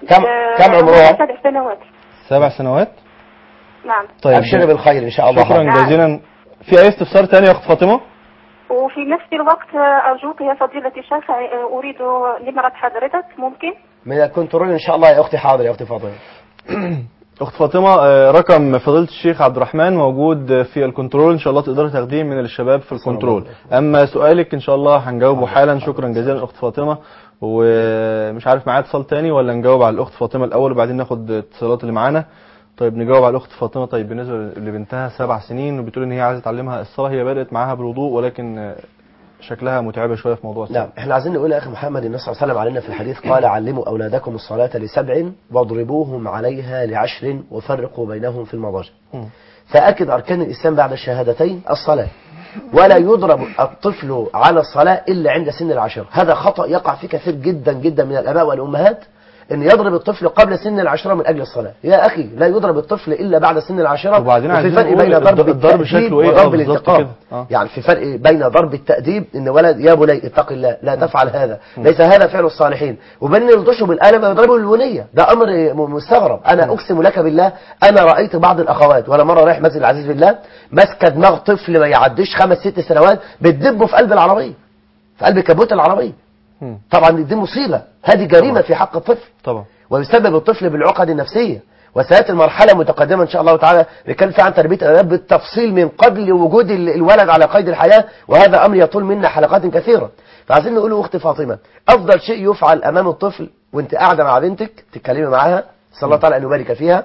كم آه، كم عمرها؟ سبع سنوات سبع سنوات نعم طيب ابشري بالخير ان شاء الله شكرا جزيلا في اي استفسار تاني يا اخت فاطمه وفي نفس الوقت آه، أرجوك يا فضيلة الشيخ آه، أريد نمرة حضرتك ممكن من الكنترول ان شاء الله يا اختي حاضر يا اختي فاطمه اخت فاطمه آه، رقم فضيله الشيخ عبد الرحمن موجود في الكنترول ان شاء الله تقدري تاخديه من الشباب في الكنترول اما سؤالك ان شاء الله هنجاوبه حالا شكرا جزيلا اخت فاطمه ومش عارف معايا اتصال تاني ولا نجاوب على الاخت فاطمه الاول وبعدين ناخد اتصالات اللي معانا طيب نجاوب على الاخت فاطمه طيب بالنسبه لبنتها سبع سنين وبتقول ان هي عايزه تعلمها الصلاه هي بدات معاها بالوضوء ولكن آه، شكلها متعبه شويه في موضوع الصلاه نعم احنا عايزين نقول يا اخي محمد النبي صلى الله عليه وسلم علينا في الحديث قال علموا اولادكم الصلاه لسبع واضربوهم عليها لعشر وفرقوا بينهم في المضاجع مم. فاكد اركان الاسلام بعد الشهادتين الصلاه ولا يضرب الطفل على الصلاه الا عند سن العشره هذا خطا يقع فيه كثير جدا جدا من الاباء والامهات ان يضرب الطفل قبل سن العشره من اجل الصلاه يا اخي لا يضرب الطفل الا بعد سن العشره وبعدين وفي عايزين فرق نقول بين ضرب الض- الضرب التأديب شكله إيه؟ آه، وضرب بالظبط الانتقام كده. آه. يعني في فرق بين ضرب التأديب ان ولد يا بني اتق الله لا تفعل هذا ليس هذا فعل الصالحين وبين يلطشه بالقلم ويضربه بالبنيه ده امر م- مستغرب انا اقسم لك بالله انا رايت بعض الاخوات ولا مره رايح مسجد العزيز بالله ماسكه دماغ طفل ما يعديش خمس ست سنوات بتدبه في قلب العربيه في قلب كبوت العربيه مم. طبعا دي مصيبه هذه جريمه في حق الطفل طبعا ويسبب الطفل بالعقد النفسية وسيأتي المرحلة متقدمة إن شاء الله تعالى نتكلم فيها عن تربية الأولاد بالتفصيل من قبل وجود ال- الولد على قيد الحياة وهذا أمر يطول منا حلقات كثيرة فعايزين نقول أختي فاطمة أفضل شيء يفعل أمام الطفل وأنت قاعدة مع بنتك تتكلمي معاها صلى الله تعالى أن يبارك فيها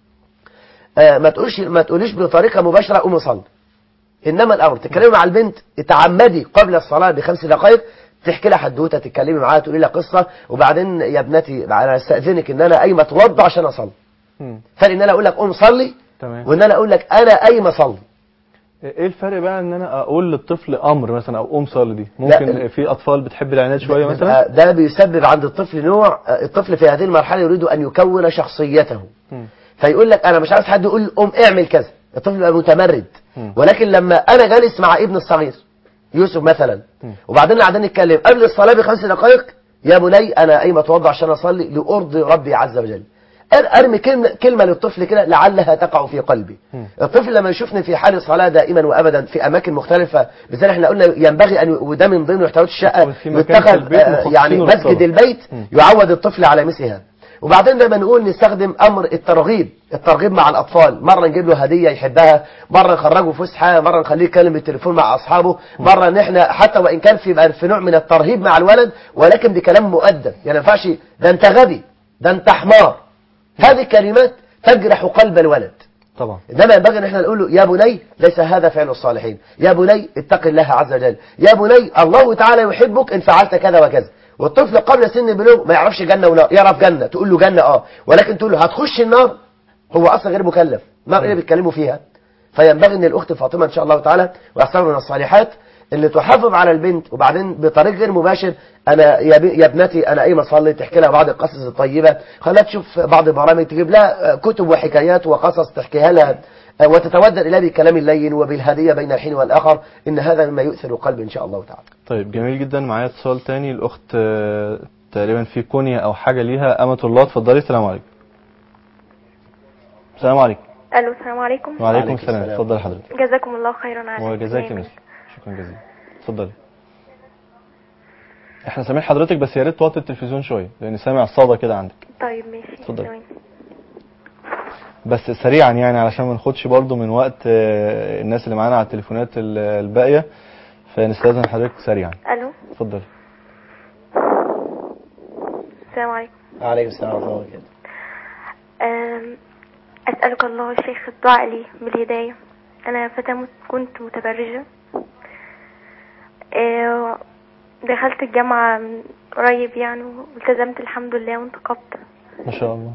آه ما تقولش ما تقوليش بطريقة مباشرة قومي صلي انما الامر تتكلمي مع البنت تعمدي قبل الصلاه بخمس دقائق تحكي لها حدوته تتكلمي معاها تقولي لها قصه وبعدين يا ابنتي انا استاذنك ان انا قايمه اتوضى عشان اصلي مم. فرق ان انا اقول لك قوم صلي تمام وان انا اقول لك انا قايمه اصلي ايه الفرق بقى ان انا اقول للطفل امر مثلا او قوم صلي دي ممكن لا، في اطفال بتحب العناد شويه مثلا ده بيسبب عند الطفل نوع الطفل في هذه المرحله يريد ان يكون شخصيته مم. فيقول لك انا مش عايز حد يقول قوم اعمل كذا الطفل يبقى متمرد مم. ولكن لما انا جالس مع ابن الصغير يوسف مثلا مم. وبعدين قاعدين نتكلم قبل الصلاه بخمس دقائق يا بني انا قايم اتوضا عشان اصلي لارضي ربي عز وجل أر- ارمي كلمه كلمه للطفل كده لعلها تقع في قلبي مم. الطفل لما يشوفني في حال صلاه دائما وابدا في اماكن مختلفه بالذات احنا قلنا ينبغي ان وده من ضمن محتويات الشقه في مكان في يتخذ البيت آه، مخصصينه يعني مسجد للصلاة. البيت مم. يعود الطفل على مثل هذا وبعدين لما نقول نستخدم امر الترغيب الترغيب مع الاطفال مره نجيب له هديه يحبها مره نخرجه فسحه مره نخليه يتكلم بالتليفون مع اصحابه مره ان احنا حتى وان كان في يبقى في نوع من الترهيب مع الولد ولكن بكلام مؤدب يعني ما ينفعش ده انت غبي ده انت حمار هذه الكلمات تجرح قلب الولد طبعا انما ينبغي ان احنا نقول له يا بني ليس هذا فعل الصالحين يا بني اتق الله عز وجل يا بني الله تعالى يحبك ان فعلت كذا وكذا والطفل قبل سن البلوغ ما يعرفش جنه ونار يعرف جنه تقول له جنه اه ولكن تقول له هتخش النار هو اصلا غير مكلف النار ايه اللي بيتكلموا فيها فينبغي ان الاخت فاطمه ان شاء الله تعالى واحسن من الصالحات اللي تحافظ على البنت وبعدين بطريق غير مباشر انا يا, بي يا ابنتي انا قايمه اصلي تحكي لها بعض القصص الطيبه خليها تشوف بعض البرامج تجيب لها كتب وحكايات وقصص تحكيها لها وتتودد اليها بالكلام اللين وبالهديه بين الحين والاخر ان هذا مما يؤثر القلب ان شاء الله تعالى طيب جميل جدا معايا اتصال تاني الاخت آه، تقريبا في كونيا او حاجه ليها امه الله اتفضلي السلام عليكم السلام عليكم الو السلام عليكم وعليكم السلام اتفضل حضرتك جزاكم الله خيرا على وجزاك البرنامج. مثل شكرا جزيلا اتفضلي احنا سامعين حضرتك بس يا ريت توطي التلفزيون شويه لان سامع صدى كده عندك طيب ماشي اتفضل. ثواني. بس سريعا يعني علشان ما ناخدش برضو من وقت آه، الناس اللي معانا على التليفونات ال- الباقيه فنستاذن حضرتك سريعا الو اتفضلي السلام عليكم عليكم السلام ورحمه الله وبركاته أم، أسألك الله يا شيخ الدعاء لي بالهداية أنا فتاة مت- كنت متبرجة أه، دخلت الجامعة من قريب يعني والتزمت الحمد لله وانتقبت ما شاء الله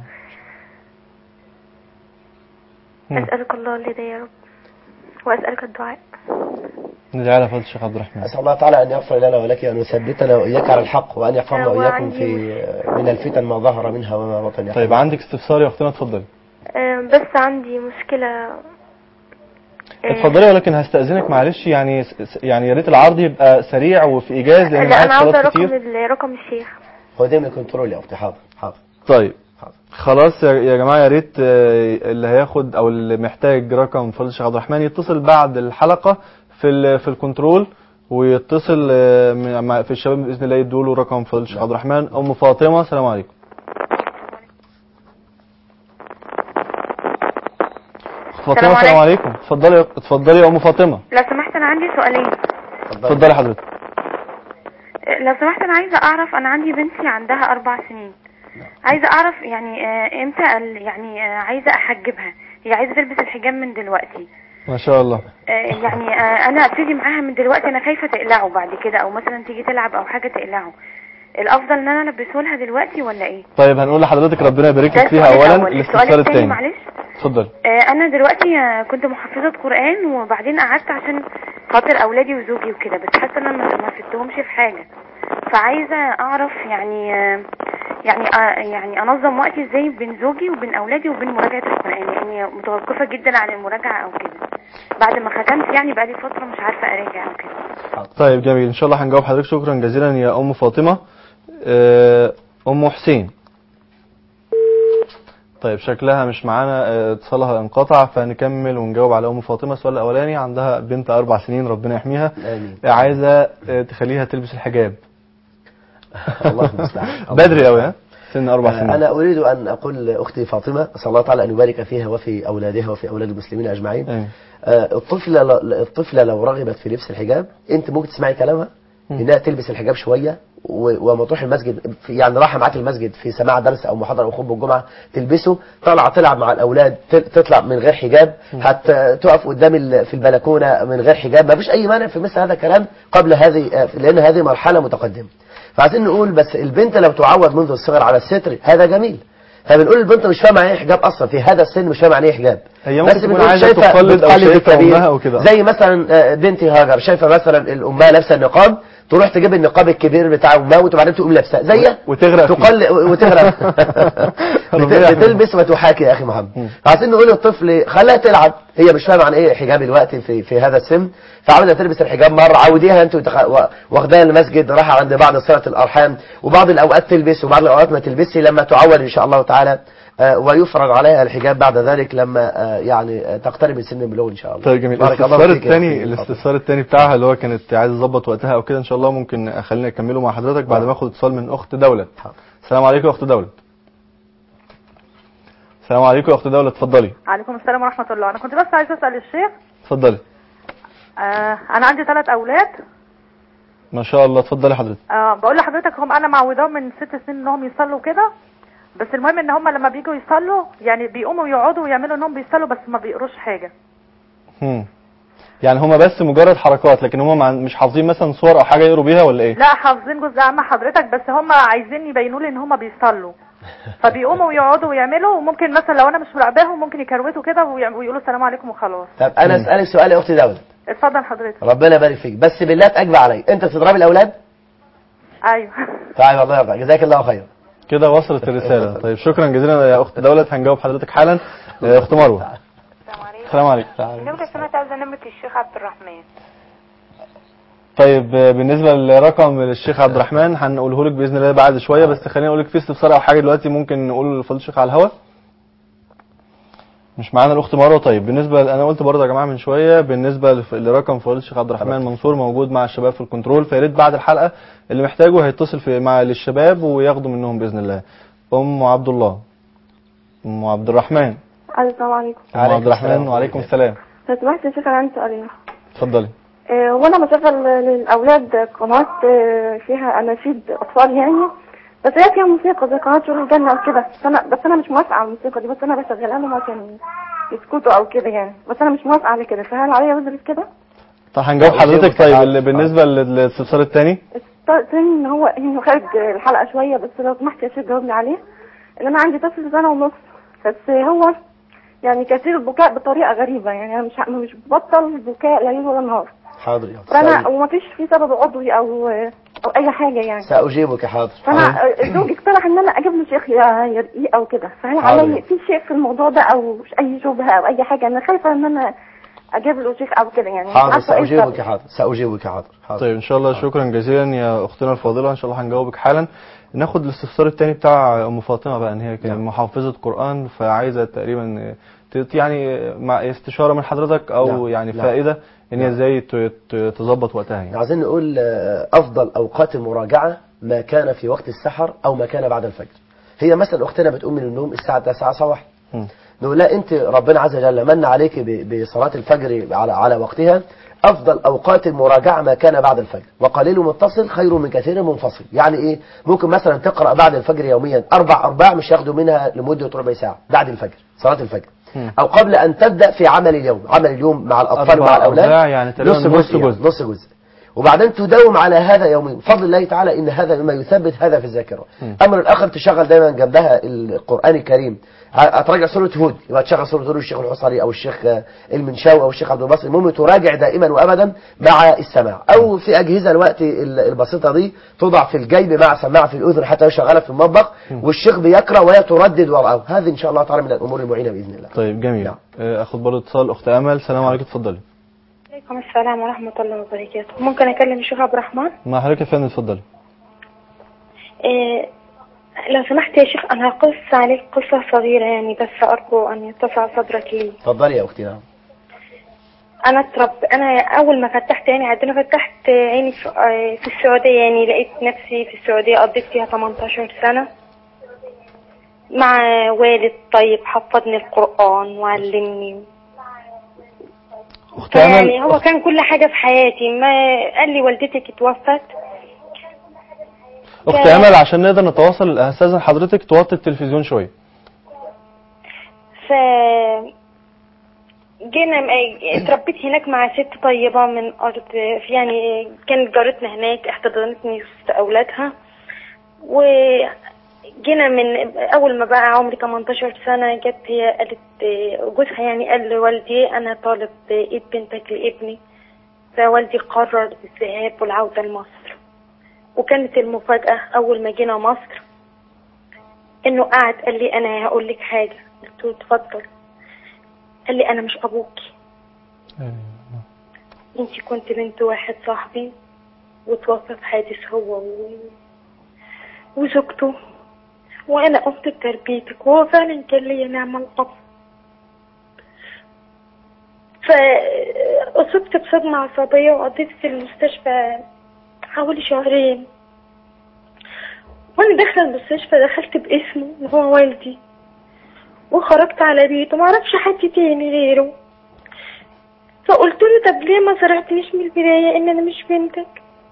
مم. أسألك الله الهداية يا رب وأسألك الدعاء ندعي على فضل الشيخ عبد الرحمن اسال الله تعالى ان يغفر لنا ولك وان يثبتنا واياك على الحق وان يحفظنا هو واياكم عندي في من الفتن ما ظهر منها وما بطن يا طيب عندك استفسار يا اختنا اتفضلي أم، بس عندي مشكلة أه، اتفضلي ولكن هستأذنك معلش يعني يعني يا ريت العرض يبقى سريع وفي ايجاز لان لا أنا معاك عاوزة صلاه رقم كتير ال- رقم الشيخ هو ده من الكنترول يا اختي حاضر حاضر طيب خلاص يا يا جماعه يا ريت آه، اللي هياخد او اللي محتاج رقم فضل الشيخ عبد الرحمن يتصل بعد الحلقه في ال- في الكنترول ويتصل آه، م- مع- في الشباب باذن الله يدوا له رقم فضل الشيخ عبد الرحمن ام فاطمه السلام عليكم فاطمه السلام عليكم. عليكم اتفضلي اتفضلي يا ام فاطمه لو سمحت انا عندي سؤالين اتفضلي حضرتك لو سمحت انا عايزه اعرف انا عندي بنتي عندها اربع سنين عايزه اعرف يعني آه، امتى ال- يعني آه، عايزه احجبها هي عايزه تلبس الحجاب من دلوقتي ما شاء الله آه، يعني آه، انا ابتدي معاها من دلوقتي انا خايفه تقلعه بعد كده او مثلا تيجي تلعب او حاجه تقلعه الافضل ان انا البسه لها دلوقتي ولا ايه طيب هنقول لحضرتك ربنا يبارك ده لك فيها السؤال اولا الأول. الاستفسار السؤال الثاني الثاني معلش اتفضلي آه، انا دلوقتي آه، كنت محفظة قرآن وبعدين قعدت عشان خاطر اولادي وزوجي وكده بس حاسة ان انا ما ما فدتهمش في حاجة فعايزة اعرف يعني آه، يعني آه، يعني انظم وقتي ازاي بين زوجي وبين اولادي وبين مراجعة القرآن يعني متوقفة جدا عن المراجعة او كده بعد ما ختمت يعني بقالي فترة مش عارفة اراجع او كده طيب جميل ان شاء الله هنجاوب حضرتك شكرا جزيلا يا ام فاطمه آه، ام حسين طيب شكلها مش معانا آه، اتصالها انقطع فنكمل ونجاوب على ام فاطمه السؤال الاولاني عندها بنت اربع سنين ربنا يحميها آمين. آه، عايزه آه، تخليها تلبس الحجاب الله المستعان بدري قوي ها سن اربع آه، سنين أنا أريد أن أقول لأختي فاطمة أسأل الله تعالى أن يبارك فيها وفي أولادها وفي أولاد المسلمين أجمعين آمين. آه، الطفلة الطفلة لو رغبت في لبس الحجاب أنت ممكن تسمعي كلامها إنها تلبس الحجاب شوية و- وما تروح المسجد في يعني راحة معاك المسجد في سماع درس أو محاضرة أو خطبة الجمعة تلبسه طالعة تلعب مع الأولاد تل- تطلع من غير حجاب حتى تقف قدام ال- في البلكونة من غير حجاب ما فيش أي مانع في مثل هذا الكلام قبل هذه آه، لأن هذه مرحلة متقدمة فعايزين نقول بس البنت لو تعود منذ الصغر على الستر هذا جميل فبنقول البنت مش فاهمه يعني ايه حجاب اصلا في هذا السن مش فاهمه يعني ايه حجاب هي ممكن تكون بنقول عايزة شايفة تقلد أو بتقلد شايفة الكبير. أمها وكده. زي مثلا آه، بنتي هاجر شايفه مثلا الامها لابسه النقاب تروح تجيب النقاب الكبير بتاع امها وبعدين تقوم لابساه زي وتغرق فيه. تقل وتغرق ربنا بت- يحفظك. بتلبس وتحاكي يا اخي محمد عايزين نقول للطفل خليها تلعب هي مش فاهمه عن ايه حجاب الوقت في في هذا السن فعاوزه تلبس الحجاب مره عوديها انت وتخ- و- واخداها المسجد رايحه عند بعض صله الارحام وبعض الاوقات تلبس وبعض الاوقات ما تلبسش لما تعود ان شاء الله تعالى آه، ويفرض عليها الحجاب بعد ذلك لما آه، يعني آه، تقترب من سن البلوغ ان شاء الله طيب جميل بارك الله الاستفسار فيك يا الثاني أختي. الاستفسار الثاني بتاعها اللي هو كانت عايزه تظبط وقتها او كده ان شاء الله ممكن اخلينا نكمله مع حضرتك بعد ما اخد اتصال من اخت دولت السلام عليكم يا اخت دولت السلام عليكم يا اخت دولت اتفضلي عليكم السلام ورحمة الله أنا كنت بس عايزة أسأل الشيخ اتفضلي آه أنا عندي ثلاث أولاد ما شاء الله اتفضلي حضرتك آه بقول لحضرتك هم أنا معوداهم من ست سنين إنهم يصلوا كده بس المهم إن هم لما بيجوا يصلوا يعني بيقوموا يقعدوا ويعملوا إنهم بيصلوا بس ما بيقروش حاجة هم. يعني هما بس مجرد حركات لكن هما مع- مش حافظين مثلا صور او حاجه يقروا بيها ولا ايه لا حافظين جزء عام حضرتك بس هم عايزين يبينوا لي إن هم بيصلوا فبيقوموا ويقعدوا ويعملوا وممكن مثلا لو أنا مش مراقباهم ممكن يكروتوا كده ويع- ويقولوا السلام عليكم وخلاص طب انا اسالك سؤال يا اختي دولة اتفضل حضرتك ربنا يبارك فيك بس بالله تاجب علي انت بتضربي الاولاد أيوه طيب الله يرضى جزاك الله خيرا كده وصلت الرساله طيب شكرا جزيلا يا اخت دولت هنجاوب حضرتك حالا آه، اخت مروه السلام عليكم لو سمعت عاوزة نمرة الشيخ عبد الرحمن طيب آه، بالنسبه لرقم الشيخ عبد الرحمن هنقوله لك باذن الله بعد شويه بس خليني اقول لك في استفسار او حاجه دلوقتي ممكن نقول لفضيله الشيخ على الهوا مش معانا الاخت مروه طيب بالنسبه انا قلت برضه يا جماعه من شويه بالنسبه لف- لرقم فضيله الشيخ عبد الرحمن منصور موجود مع الشباب في الكنترول فيا ريت بعد الحلقه اللي محتاجه هيتصل في مع للشباب وياخدوا منهم باذن الله ام عبد الله ام عبد الرحمن السلام عليكم ام عبد الرحمن وعليكم السلام لو سمحت يا شيخ انا عندي سؤالين اتفضلي آه، وانا بشغل للاولاد قناه آه، فيها اناشيد اطفال يعني بس هي فيها موسيقى زي قناه شروق الجنه او كده بس انا بس انا مش موافقه على الموسيقى دي بس انا بشغلها لهم عشان يسكتوا او كده يعني بس انا مش موافقه على كده فهل عليا وزر في كده؟ طب هنجاوب حضرتك طيب اللي بالنسبه لل- للاستفسار الثاني السؤال التاني ان هو انه خارج الحلقه شويه بس لو سمحت يا شيخ جاوبني عليه ان انا عندي طفل سنه ونص بس هو يعني كثير البكاء بطريقه غريبه يعني انا مش مش ببطل بكاء ليل ولا نهار حاضر يا فانا ومفيش في سبب عضوي او او اي حاجه يعني ساجيبك حاضر فانا زوجي اقترح ان انا اجيب له شيخ يرقيه او كده فهل حاضر. علي في شيء في الموضوع ده او اي شبهه او اي حاجه انا خايفه ان انا اجيب له شيك او كده يعني مش حاضر عارفة إيه سأجيبك الفرق. حاضر سأجيبك حاضر حاضر طيب ان شاء الله شكرا جزيلا يا اختنا الفاضله ان شاء الله هنجاوبك حالا ناخد الاستفسار الثاني بتاع ام فاطمه بقى ان هي كانت محافظه قران فعايزه تقريبا ت- يعني مع استشاره من حضرتك او نعم. يعني نعم. فائده ان هي ازاي ت- ت- تظبط وقتها يعني عايزين نقول آه، أفضل أوقات المراجعة ما كان في وقت السحر أو ما كان بعد الفجر هي مثلا أختنا بتقوم من النوم الساعة 9 صباح مم. نقول لا أنت ربنا عز وجل من عليك ب- بصلاة الفجر على على وقتها أفضل أوقات المراجعة ما كان بعد الفجر وقليل متصل خير من كثير منفصل يعني إيه ممكن مثلا تقرأ بعد الفجر يوميا أربع أرباع مش ياخدوا منها لمدة ربع ساعة بعد الفجر صلاة الفجر أو قبل أن تبدأ في عمل اليوم عمل اليوم مع الأطفال أربع مع الأولاد أرباع يعني تقريبا نص نص جزء يعني، جزء. نص جزء وبعدين تداوم على هذا يومين بفضل الله تعالى ان هذا مما يثبت هذا في الذاكره مم. امر الاخر تشغل دايما جنبها القران الكريم هتراجع سوره هود يبقى تشغل سوره هود الشيخ الحصري او الشيخ آه، المنشاوي او الشيخ عبد الباسط المهم تراجع دائما وابدا مع السماع او في اجهزه الوقت ال- البسيطه دي توضع في الجيب مع سماعه في الاذن حتى يشغلها في المطبخ والشيخ بيقرا وهي تردد وراءه هذه ان شاء الله تعالى من الامور المعينه باذن الله طيب جميل آه، اخد برضه اتصال اخت امل السلام عليكم اتفضلي عليكم السلام ورحمة الله وبركاته ممكن أكلم الشيخ عبد الرحمن مع حضرتك يا فندم اتفضلي إيه لو سمحت يا شيخ أنا هقص عليك قصة صغيرة يعني بس أرجو أن يتسع صدرك لي اتفضلي يا اختي نعم أنا اترب أنا أول ما فتحت عيني عندنا فتحت عيني في آه، في السعودية يعني لقيت نفسي في السعودية قضيت فيها 18 سنة مع والد طيب حفظني القرآن وعلمني اخت امل يعني هو كان كل حاجة في حياتي ما قال لي والدتك اتوفت اخت امل عشان نقدر نتواصل استاذن حضرتك توطي التلفزيون شويه ف جينا اتربيت هناك مع ست طيبة من أرض يعني كانت جارتنا هناك احتضنتني وسط أولادها وجينا من أول ما بقى عمري 18 سنة جت هي قالت جوزها يعني قال لوالدي أنا طالب إيد بنتك لابني فوالدي قرر الذهاب والعودة لمصر وكانت المفاجأة أول ما جينا مصر إنه قعد قال لي أنا هقول لك حاجة قلت له اتفضل قال لي أنا مش أبوكي انتي كنت بنت واحد صاحبي وتوفى في حادث هو و... وزوجته وانا قمت بتربيتك وهو فعلا كان ليا نعمة الاب فأصبت بصدمة عصبية وقضيت في المستشفى حوالي شهرين وانا داخلة المستشفى دخلت باسمه وهو والدي وخرجت على بيته معرفش حد تاني غيره فقلت له طب ليه ما صرحتنيش من البداية ان انا مش بنتك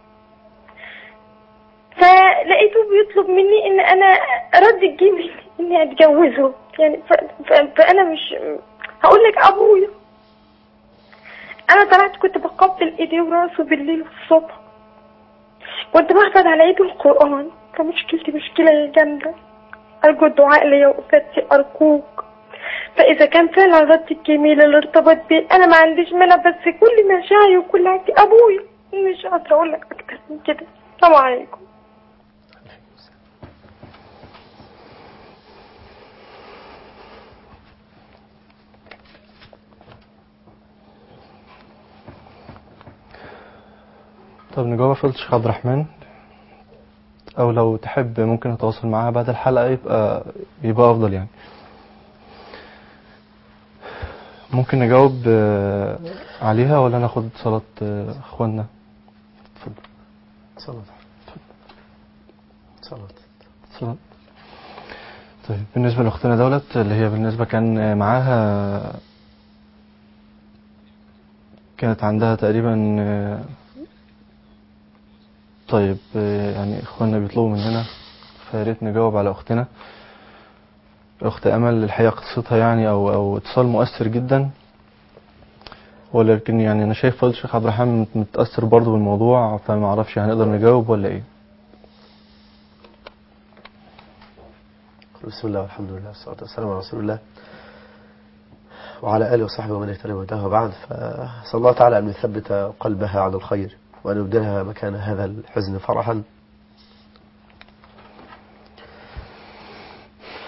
فلقيته بيطلب مني ان انا ارد الجيب اني اتجوزه يعني ف... ف... فانا مش هقول لك ابويا انا طلعت كنت بقبل ايديه وراسه بالليل والصبح كنت بحفظ على ايده القرآن فمشكلتي مشكلة جامدة أرجو الدعاء ليا وأفتي أرجوك فإذا كان فعلا رد الجميل اللي ارتبط بيه أنا ما عنديش مانع بس كل مشاعري وكل حاجتي أبويا مش قادرة أقول لك أكتر من كده السلام عليكم طب نجاوب على فضيلة الشيخ عبد الرحمن او لو تحب ممكن نتواصل معاها بعد الحلقة يبقى يبقى افضل يعني ممكن نجاوب آه، عليها ولا ناخد صلاة آه، اخواننا صلاة صلاة صلاة طيب بالنسبة لأختنا دولت اللي هي بالنسبة كان معاها كانت عندها تقريبا آه، طيب آه، يعني اخواننا بيطلبوا مننا فياريت نجاوب على اختنا اخت امل الحقيقة قصتها يعني او او اتصال مؤثر جدا ولكن يعني انا شايف فضل الشيخ عبد الرحمن مت- متأثر برضه بالموضوع فما اعرفش هنقدر نجاوب ولا ايه بسم الله والحمد لله والصلاة والسلام على رسول الله وعلى آله وصحبه ومن اهتدى بهداه بعد فصلى الله تعالى أن يثبت قلبها على الخير وأن يبدلها مكان هذا الحزن فرحا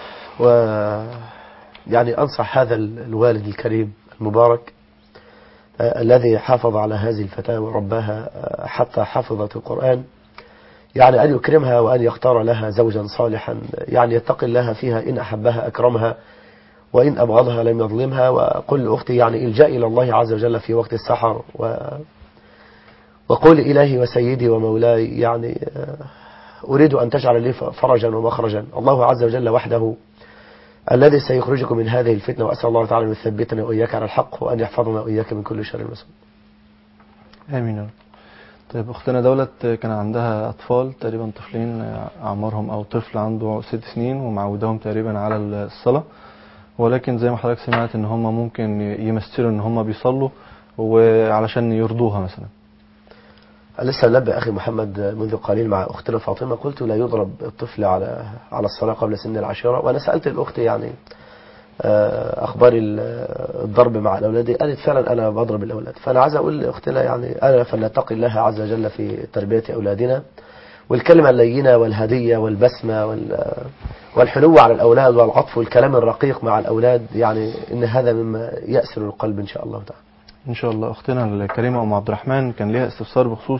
و يعني أنصح هذا ال- الوالد الكريم المبارك آه، الذي حافظ على هذه الفتاة ورباها آه، حتى حفظت القرآن يعني أن يكرمها وأن يختار لها زوجا صالحا يعني يتقي الله فيها إن أحبها أكرمها وإن أبغضها لم يظلمها وقل لأختي يعني الجأ إلى الله عز وجل في وقت السحر و وقول إلهي وسيدي ومولاي يعني آه، أريد أن تجعل لي فرجا ومخرجا الله عز وجل وحده الذي سيخرجكم من هذه الفتنة وأسأل الله تعالى أن يثبتنا وإياك على الحق وأن يحفظنا وإياك من كل شر مسؤول امين يا رب طيب اختنا دولت كان عندها اطفال تقريبا طفلين اعمارهم او طفل عنده ست سنين ومعودهم تقريبا على الصلاه ولكن زي ما حضرتك سمعت ان هم ممكن يمثلوا ان هم بيصلوا وعلشان يرضوها مثلا لسه منبه أخي محمد منذ قليل مع أختنا فاطمة قلت لا يضرب الطفل على على الصلاة قبل سن العشرة وأنا سألت الأخت يعني آه، أخبار ال- الضرب مع الأولاد قالت فعلا أنا بضرب الأولاد فأنا عايز أقول لأختنا يعني أنا فلنتقي الله عز وجل في تربية أولادنا والكلمة اللينة والهدية والبسمة وال والحنو على الأولاد والعطف والكلام الرقيق مع الأولاد يعني إن هذا مما يأسر القلب إن شاء الله تعالى ان شاء الله اختنا الكريمه ام عبد الرحمن كان ليها استفسار بخصوص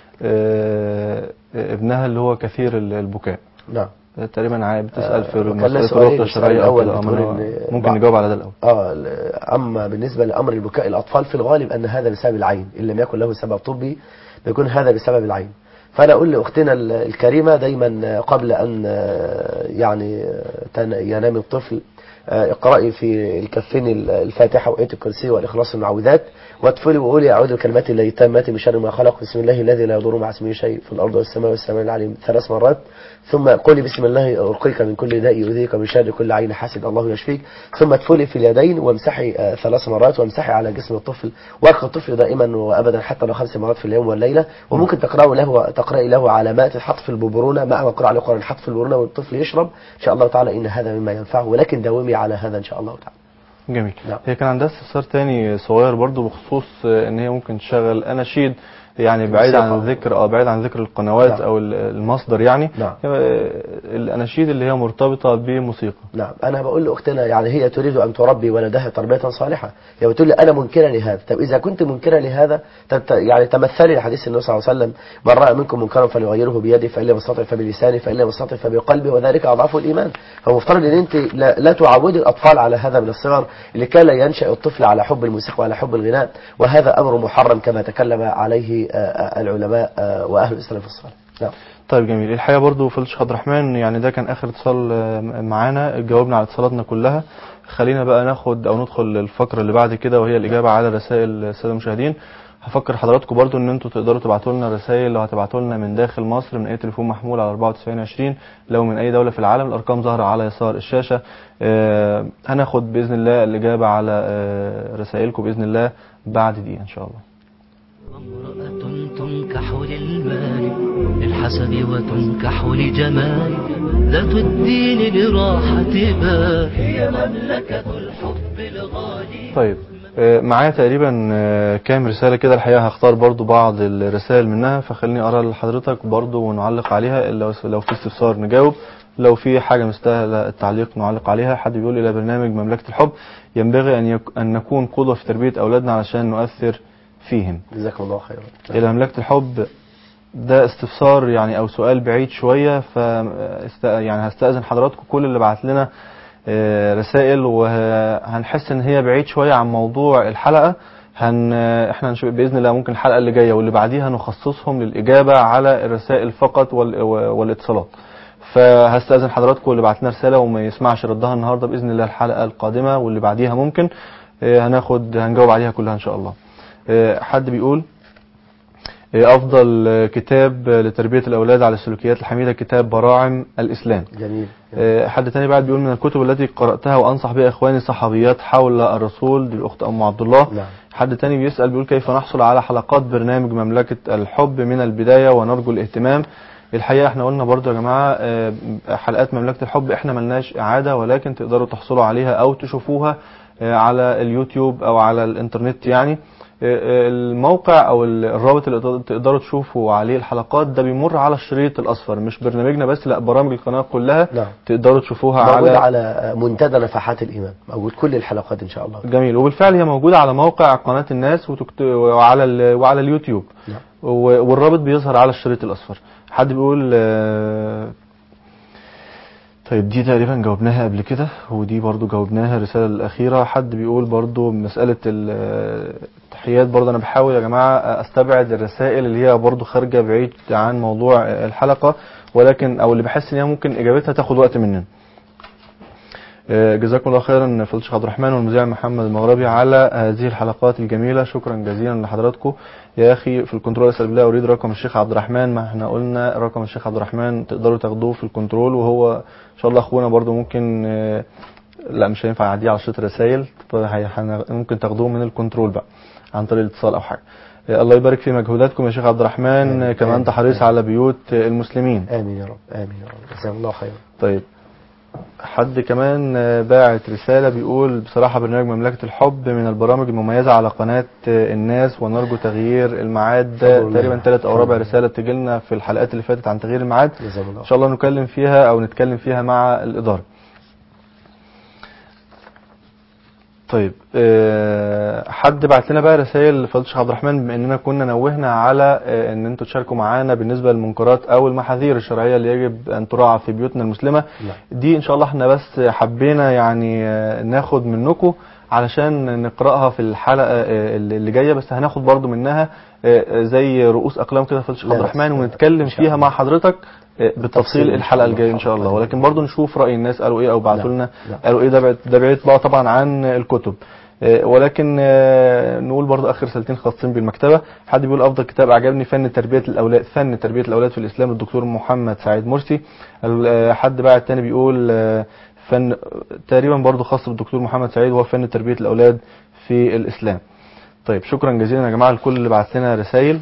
آه، ابنها اللي هو كثير البكاء نعم تقريبا عا- بتسال في وكان لها مساله سؤالين. الرقيه السؤال الشرعيه او الأول كده. آه، بتقول ما أنا- إن ممكن بعض- نجاوب على ده الاول اه ل- اما بالنسبه لامر البكاء الاطفال في الغالب ان هذا بسبب العين ان لم يكن له سبب طبي بيكون هذا بسبب العين فانا اقول لاختنا ال- الكريمه دايما قبل ان آه، يعني آه، تن- ينام الطفل آه، اقرأي في الكفين ال- الفاتحة وآية الكرسي والإخلاص والمعوذات وادخلي وقولي أعوذ بكلمات الله التامات من شر ما خلق بسم الله الذي لا يضر مع اسمه شيء في الأرض والسماء والسماء العليم ثلاث مرات ثم قولي بسم الله أرقيك من كل داء يؤذيك من شر كل عين حاسد الله يشفيك ثم ادخلي في اليدين وامسحي آه، ثلاث مرات وامسحي على جسم الطفل وارقي الطفل دائما وابدا حتى لو خمس مرات في اليوم والليله وممكن تقرأوا له تقرأي له علامات حطف الببرونه مع ما قرأ عليه القرآن حطف الببرونه والطفل يشرب ان شاء الله تعالى ان هذا مما ينفعه ولكن داومي على هذا ان شاء الله تعالى جميل نعم. هي كان عندها استفسار تاني صغير برضو بخصوص آه، ان هي ممكن تشغل اناشيد يعني بعيد عن موسيقى. ذكر اه بعيد عن ذكر القنوات نعم. او ال- المصدر يعني نعم. آه، الاناشيد اللي هي مرتبطه بموسيقى نعم أنا بقول لأختنا يعني هي تريد أن تربي ولدها تربية صالحة هي بتقول لي أنا منكرة لهذا طب إذا كنت منكرة لهذا طب ت- يعني تمثلي لحديث النبي صلى الله عليه وسلم من رأى منكم منكرا فليغيره بيده فإن لم يستطع فبلسانه فإن لم يستطع فبقلبه وذلك أضعف الإيمان فمفترض أن أنت لا, لا تعودي الأطفال على هذا من الصغر لكي لا ينشأ الطفل على حب الموسيقى وعلى حب الغناء وهذا أمر محرم كما تكلم عليه آه، آه، العلماء آه، وأهل الإسلام في الصلاة نعم طيب جميل الحقيقه برضو فضل الشيخ عبد الرحمن يعني ده كان اخر اتصال آه، معانا جاوبنا على اتصالاتنا كلها خلينا بقى ناخد او ندخل الفقره اللي بعد كده وهي الاجابه على رسائل الساده المشاهدين هفكر حضراتكم برضو ان انتوا تقدروا تبعتوا لنا رسائل لو هتبعتوا لنا من داخل مصر من اي تليفون محمول على 9420 لو من اي دوله في العالم الارقام ظاهره على يسار الشاشه آه هناخد باذن الله الاجابه على آه رسائلكم باذن الله بعد دقيقه ان شاء الله تنكح للمال للحسب وتنكح لجمال ذات الدين لراحة بال هي مملكة الحب الغالي طيب آه، معايا تقريبا آه، كام رسالة كده الحقيقة هختار برضو بعض الرسائل منها فخليني أقرأ لحضرتك برضو ونعلق عليها لو لو في استفسار نجاوب لو في حاجة مستاهلة التعليق نعلق عليها حد بيقول إلى برنامج مملكة الحب ينبغي أن, يك... أن نكون قدوة في تربية أولادنا علشان نؤثر فيهم جزاكم الله خيرا إلى مملكة الحب ده استفسار يعني أو سؤال بعيد شوية ف است... يعني هستأذن حضراتكم كل اللي بعت لنا آه، رسائل وهنحس ان هي بعيد شوية عن موضوع الحلقة هن احنا هنشوف باذن الله ممكن الحلقه اللي جايه واللي بعديها نخصصهم للاجابه على الرسائل فقط وال... والاتصالات فهستاذن حضراتكم اللي بعت لنا رساله وما يسمعش ردها النهارده باذن الله الحلقه القادمه واللي بعديها ممكن آه، هناخد هنجاوب عليها كلها ان شاء الله آه، حد بيقول آه، افضل آه، كتاب آه، لتربيه الاولاد على السلوكيات الحميده كتاب براعم الاسلام جميل آه، حد تاني بعد بيقول من الكتب التي قرأتها وأنصح بها إخواني صحابيات حول الرسول دي الأخت أم عبد الله نعم. حد تاني بيسأل بيقول كيف نحصل على حلقات برنامج مملكة الحب من البداية ونرجو الاهتمام الحقيقة احنا قلنا برضو يا جماعة آه، حلقات مملكة الحب احنا ملناش إعادة ولكن تقدروا تحصلوا عليها أو تشوفوها آه، على اليوتيوب أو على الإنترنت يعني آه، الموقع او ال- الرابط اللي تقدروا- تقدروا تشوفوا عليه الحلقات ده بيمر على الشريط الاصفر مش برنامجنا بس لا برامج القناه كلها نعم. تقدروا تشوفوها موجود على على منتدى نفحات الإيمان موجود كل الحلقات إن شاء الله جميل وبالفعل هي موجوده على موقع قناه الناس وتكت... وعلى ال... وعلى اليوتيوب نعم. و- والرابط بيظهر على الشريط الاصفر حد بيقول آه، طيب دي تقريبا جاوبناها قبل كده ودي برضو جاوبناها الرسالة الأخيرة حد بيقول برضو مسألة ال- التحيات برضو أنا بحاول يا جماعة أستبعد الرسائل اللي هي برضو خارجة بعيد عن موضوع الحلقة ولكن أو اللي بحس إن هي ممكن إجابتها تاخد وقت مننا آه، جزاكم الله خيرا فضيلة الشيخ عبد الرحمن والمذيع محمد المغربي على هذه الحلقات الجميلة شكرا جزيلا لحضراتكم يا اخي في الكنترول اسال بالله اريد رقم الشيخ عبد الرحمن ما احنا قلنا رقم الشيخ عبد الرحمن تقدروا تاخدوه في الكنترول وهو ان شاء الله اخونا برضو ممكن آه، لا مش هينفع يعديه على شريط رسائل ممكن تاخدوه من الكنترول بقى عن طريق الاتصال او حاجه آه، الله يبارك في مجهوداتكم يا شيخ عبد الرحمن آه، كما انت حريص على بيوت آه، المسلمين آمين يا رب آمين يا رب جزاهم الله خيرا طيب حد كمان آه، باعت رسالة بيقول بصراحة برنامج مملكة الحب من البرامج المميزة على قناة آه، الناس ونرجو تغيير الميعاد ده الله. تقريبا ثلاث أو رابع رسالة بتجيلنا في الحلقات اللي فاتت عن تغيير الميعاد جزاهم الله إن شاء الله نكلم فيها أو نتكلم فيها مع الإدارة طيب آه، حد بعت لنا بقى رسائل لفضيله الشيخ عبد الرحمن بما اننا كنا نوهنا على آه، ان انتوا تشاركوا معانا بالنسبه للمنكرات او المحاذير الشرعيه اللي يجب ان تراعى في بيوتنا المسلمه دي ان شاء الله احنا بس حبينا يعني آه، ناخد منكم علشان نقراها في الحلقه آه، اللي اللي جايه بس هناخد برضو منها آه، زي رؤوس اقلام كده فضيله الشيخ عبد لا، الرحمن بس- ونتكلم فيها مع حضرتك آه، بالتفصيل إن الحلقه شاء الله. الجايه ان شاء الله ولكن برضو نشوف راي الناس قالوا ايه او بعتوا لا، لنا لا. قالوا ايه ده بعيد ده بعيد بقى طبعا عن الكتب آه، ولكن آه، نقول برضو اخر رسالتين خاصين بالمكتبه حد بيقول افضل كتاب عجبني فن تربيه الاولاد فن تربيه الاولاد في الاسلام للدكتور محمد سعيد مرسي ال- آه، حد بقى التاني بيقول آه، فن تقريبا برضو خاص بالدكتور محمد سعيد وهو فن تربيه الاولاد في الاسلام طيب شكرا جزيلا يا جماعه لكل اللي بعت لنا رسائل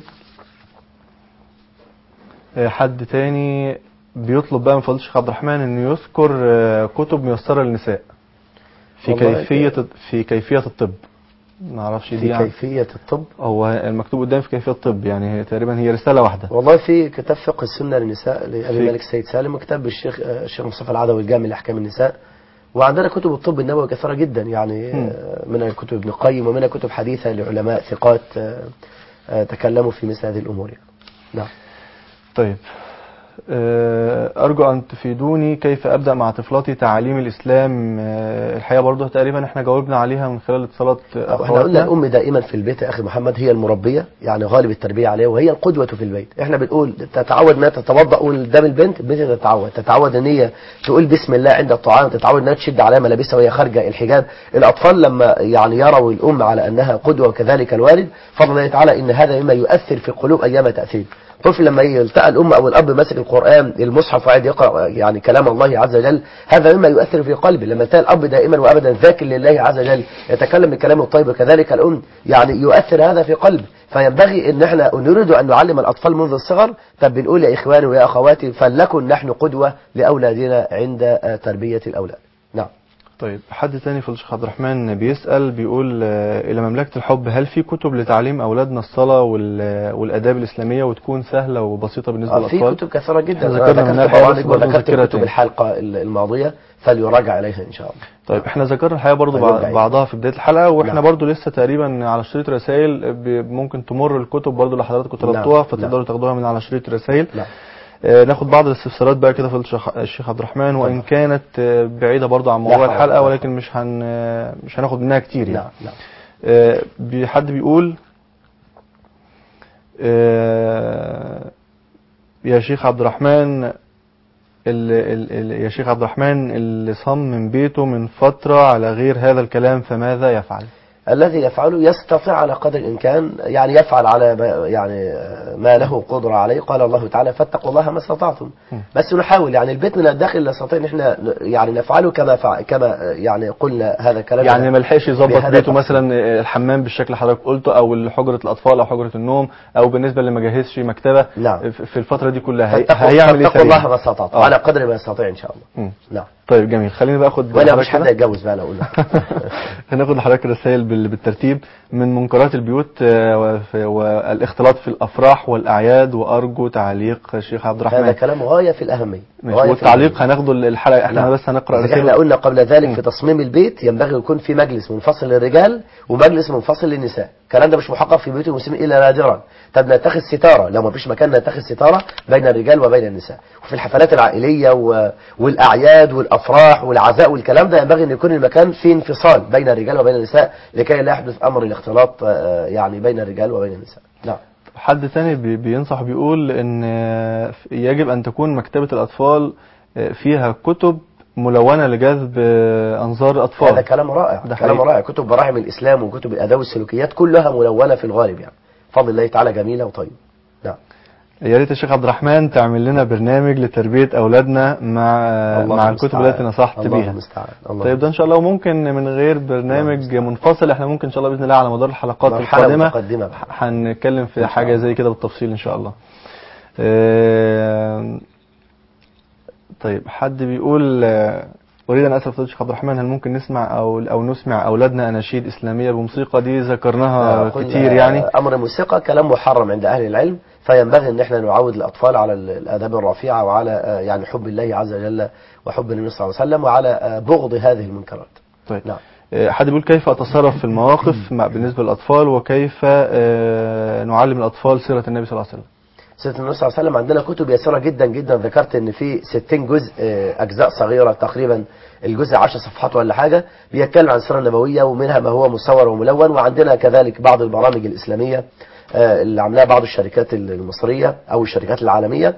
آه، حد تاني بيطلب بقى من فضيله الشيخ عبد الرحمن انه يذكر آه، كتب ميسره للنساء في والله كيفيه في كيفيه الطب ما اعرفش دي في يعني كيفية الطب هو المكتوب قدامي في كيفيه الطب يعني هي تقريبا هي رساله واحده والله في كتاب فقه السنة للنساء لأبي في- مالك السيد سالم وكتاب الشيخ آه، الشيخ مصطفى العدوي الجامع لأحكام النساء وعندنا كتب الطب النبوي كثيرة جدا يعني مم. آه، منها كتب ابن القيم ومنها كتب حديثة لعلماء ثقات آه، آه، تكلموا في مثل هذه الأمور يعني. نعم طيب آه، أرجو أن تفيدوني كيف أبدأ مع طفلتي تعاليم الإسلام آه، الحقيقة برضه تقريبا احنا جاوبنا عليها من خلال اتصالات آه، احنا قلنا أخواتنا. الام دائما في البيت يا اخي محمد هي المربيه يعني غالب التربيه عليها وهي القدوه في البيت احنا بنقول تتعود انها تتوضا قدام البنت البنت تتعود تتعود ان هي تقول بسم الله عند الطعام تتعود انها تشد عليها ملابسها وهي خارجه الحجاب الاطفال لما يعني يروا الام على انها قدوه وكذلك الوالد فضل الله تعالى ان هذا مما يؤثر في القلوب ايام تاثير طفل لما يلتقى الام او الاب ماسك القران المصحف وقاعد يقرا يعني كلام الله عز وجل هذا مما يؤثر في قلبه لما تلاقي الاب دائما وابدا ذاكر لله عز وجل يتكلم بالكلام الطيب وكذلك الام يعني يؤثر هذا في قلبه فينبغي ان احنا نريد ان نعلم الاطفال منذ الصغر طب بنقول يا اخواني ويا اخواتي فلنكن نحن قدوه لاولادنا عند آه، تربيه الاولاد نعم طيب حد تاني في الشيخ عبد الرحمن بيسأل بيقول آه، إلى مملكة الحب هل في كتب لتعليم أولادنا الصلاة وال- والآداب الإسلامية وتكون سهلة وبسيطة بالنسبة آه، في للأطفال؟ كتب كثيره جدا احنا أنا ذكرنا منها ذكرت الحقيقة بس برامج برضه وذكرت نذكرها كتب تاني. الحلقه الماضيه فليراجع عليها ان شاء الله طيب احنا ذكرنا الحقيقه برضو طيب، بع- بعيد. بعضها في بدايه الحلقه واحنا نعم. برضو لسه تقريبا على شريط رسائل ب- ممكن تمر الكتب برضو اللي حضراتكم طلبتوها نعم. فتقدروا تاخدوها من على شريط رسائل نعم. آه ناخد بعض الاستفسارات بقى كده في الشيخ- الشيخ عبد الرحمن وان كانت آه، بعيده برضو عن موضوع لا حرج، الحلقه لا ولكن مش هن آه، مش هناخد منها كتير يعني نعم نعم آه، بي- حد بيقول آه، يا شيخ عبد الرحمن ال ال ال يا شيخ عبد الرحمن اللي صمم بيته من فترة على غير هذا الكلام فماذا يفعل الذي يفعله يستطيع على قدر الإمكان يعني يفعل على ما- يعني ما له قدرة عليه قال الله تعالى فاتقوا الله ما استطعتم بس نحاول يعني البيت من الداخل نستطيع ان احنا ن- يعني نفعله كما فع كما يعني قلنا هذا الكلام يعني ما لحقش يظبط بهذا بيته التفصيل. مثلا آه، الحمام بالشكل اللي حضرتك قلته او حجرة الاطفال او حجرة النوم او بالنسبة اللي ما جهزش مكتبة نعم. في في الفترة دي كلها هي- فاتقوا هيعمل ايه فاتقوا الله سريعا؟ ما استطعتم آه. على قدر ما يستطيع ان شاء الله مم. نعم طيب جميل خليني بقى اخد ولا حضرتك مش حد كده. يتجوز بقى لو قلنا هناخد لحضرتك رسائل بال- بالترتيب من منكرات البيوت آه، وف- والاختلاط في الافراح والاعياد وارجو تعليق الشيخ عبد الرحمن هذا كلام غاية في الأهمية ماشي غاية في والتعليق هناخده الحلقه احنا نعم. بس هنقرا إذا احنا قلنا قبل ذلك في تصميم البيت ينبغي يكون في مجلس منفصل للرجال ومجلس منفصل للنساء الكلام ده مش محقق في بيوت المسلمين الا نادرا طب نتخذ ستاره لو ما فيش مكان نتخذ ستاره بين الرجال وبين النساء وفي الحفلات العائليه و... والاعياد والافراح والعزاء والكلام ده ينبغي ان يكون المكان فيه انفصال بين الرجال وبين النساء لكي لا يحدث امر الاختلاط آه، يعني بين الرجال وبين النساء نعم حد تاني بي- بينصح بيقول ان آه، يجب ان تكون مكتبة الاطفال آه، فيها كتب ملونة لجذب آه، انظار الاطفال هذا كلام رائع ده كلام حقيقي. رائع كتب براعم الإسلام وكتب الآداب والسلوكيات كلها ملونة في الغالب يعني فضل الله تعالى جميلة وطيبة نعم يا ريت يا شيخ عبد الرحمن تعمل لنا برنامج لتربية اولادنا مع الله مع الكتب المستعان. التي نصحت الله بيها المستعان. الله طيب ده ان شاء الله ممكن من غير برنامج منفصل احنا ممكن ان شاء الله باذن الله على مدار الحلقات مرحلة القادمه متقدمة بقى. هنتكلم في إن شاء حاجه الله. زي كده بالتفصيل ان شاء الله آه، طيب حد بيقول آه، اريد ان اسال فضيله الشيخ عبد الرحمن هل ممكن نسمع او او نسمع اولادنا اناشيد اسلاميه بموسيقى دي ذكرناها قلنا كتير يعني أمر الموسيقى كلام محرم عند أهل العلم فينبغي أن احنا نعود الأطفال على ال- الآداب الرفيعة وعلى آه، يعني حب الله عز وجل وحب النبي صلى الله عليه وسلم وعلى آه، بغض هذه المنكرات طيب نعم آه، حد بيقول كيف اتصرف في المواقف مع بالنسبه للاطفال وكيف آه، نعلم الاطفال سيره النبي صلى الله عليه وسلم سيدنا النبي صلى الله عليه وسلم عندنا كتب يسيرة جدا جدا ذكرت ان في 60 جزء آه، اجزاء صغيرة تقريبا الجزء 10 صفحات ولا حاجة بيتكلم عن السيرة النبوية ومنها ما هو مصور وملون وعندنا كذلك بعض البرامج الإسلامية آه، اللي عاملاها بعض الشركات المصرية أو الشركات العالمية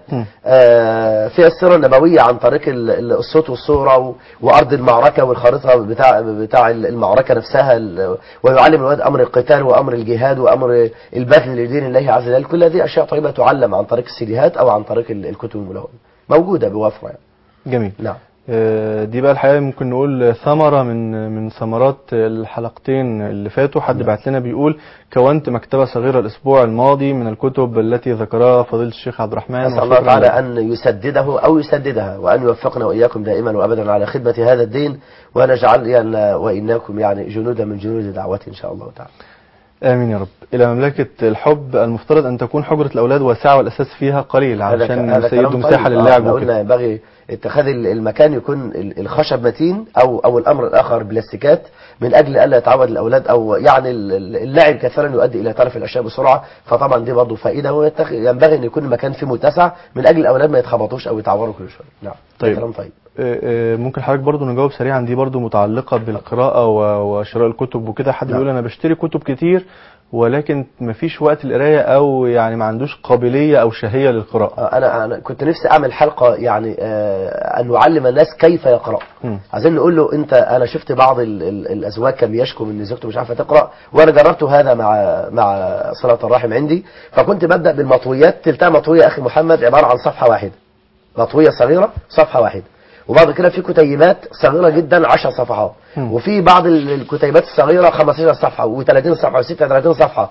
آه، فيها السيرة النبوية عن طريق ال- ال- الصوت والصورة و- وأرض المعركة والخريطة بتاع بتاع المعركة نفسها ال- ويعلم الولد أمر القتال وأمر الجهاد وأمر البذل لدين الله عز وجل كل هذه أشياء طيبة تعلم عن طريق السيديهات أو عن طريق ال- الكتب الملونة موجودة بوفرة يعني. جميل نعم آه، دي بقى الحقيقه ممكن نقول ثمره من من ثمرات الحلقتين اللي فاتوا حد بعت لنا بيقول كونت مكتبه صغيره الاسبوع الماضي من الكتب التي ذكرها فضيله الشيخ عبد الرحمن أسأل الله وشكراً تعالى لك. أن يسدده أو يسددها وأن يوفقنا وإياكم دائما وأبدا على خدمة هذا الدين وأن يجعل يعني وإنكم يعني جنودا من جنود دعوته إن شاء الله تعالى امين يا رب الى مملكه الحب المفترض ان تكون حجره الاولاد واسعه والاساس فيها قليل علشان هذا يسيدوا كلام مساحه طيب. للعب آه، وكده قلنا ينبغي اتخاذ ال- المكان يكون ال- الخشب متين او او الامر الاخر بلاستيكات من اجل الا يتعود الاولاد او يعني ال- ال- اللعب كثيرا يؤدي الى تلف الاشياء بسرعه فطبعا دي برضه فائده ويتخ- ينبغي ان يكون المكان فيه متسع من اجل الاولاد ما يتخبطوش او يتعوروا كل شويه نعم ده طيب. كلام طيب آه، آه، ممكن حضرتك برضو نجاوب سريعا دي برضو متعلقة بالقراءة و- وشراء الكتب وكده حد نعم. بيقول أنا بشتري كتب كتير ولكن مفيش وقت القراية أو يعني ما عندوش قابلية أو شهية للقراءة آه، انا انا كنت نفسي اعمل حلقه يعني آه، ان نعلم الناس كيف يقرأ مم. عايزين نقول له انت انا شفت بعض ال ال الازواج كان بيشكو من ان زوجته مش عارفه تقرا وانا جربت هذا مع مع صله الرحم عندي فكنت ببدا بالمطويات تلتها مطويه اخي محمد عباره عن صفحه واحده مطويه صغيره صفحه واحده وبعد كده في كتيبات صغيره جدا 10 صفحات مم. وفي بعض ال- الكتيبات الصغيره 15 صفحه و30 صفحه و36 صفحه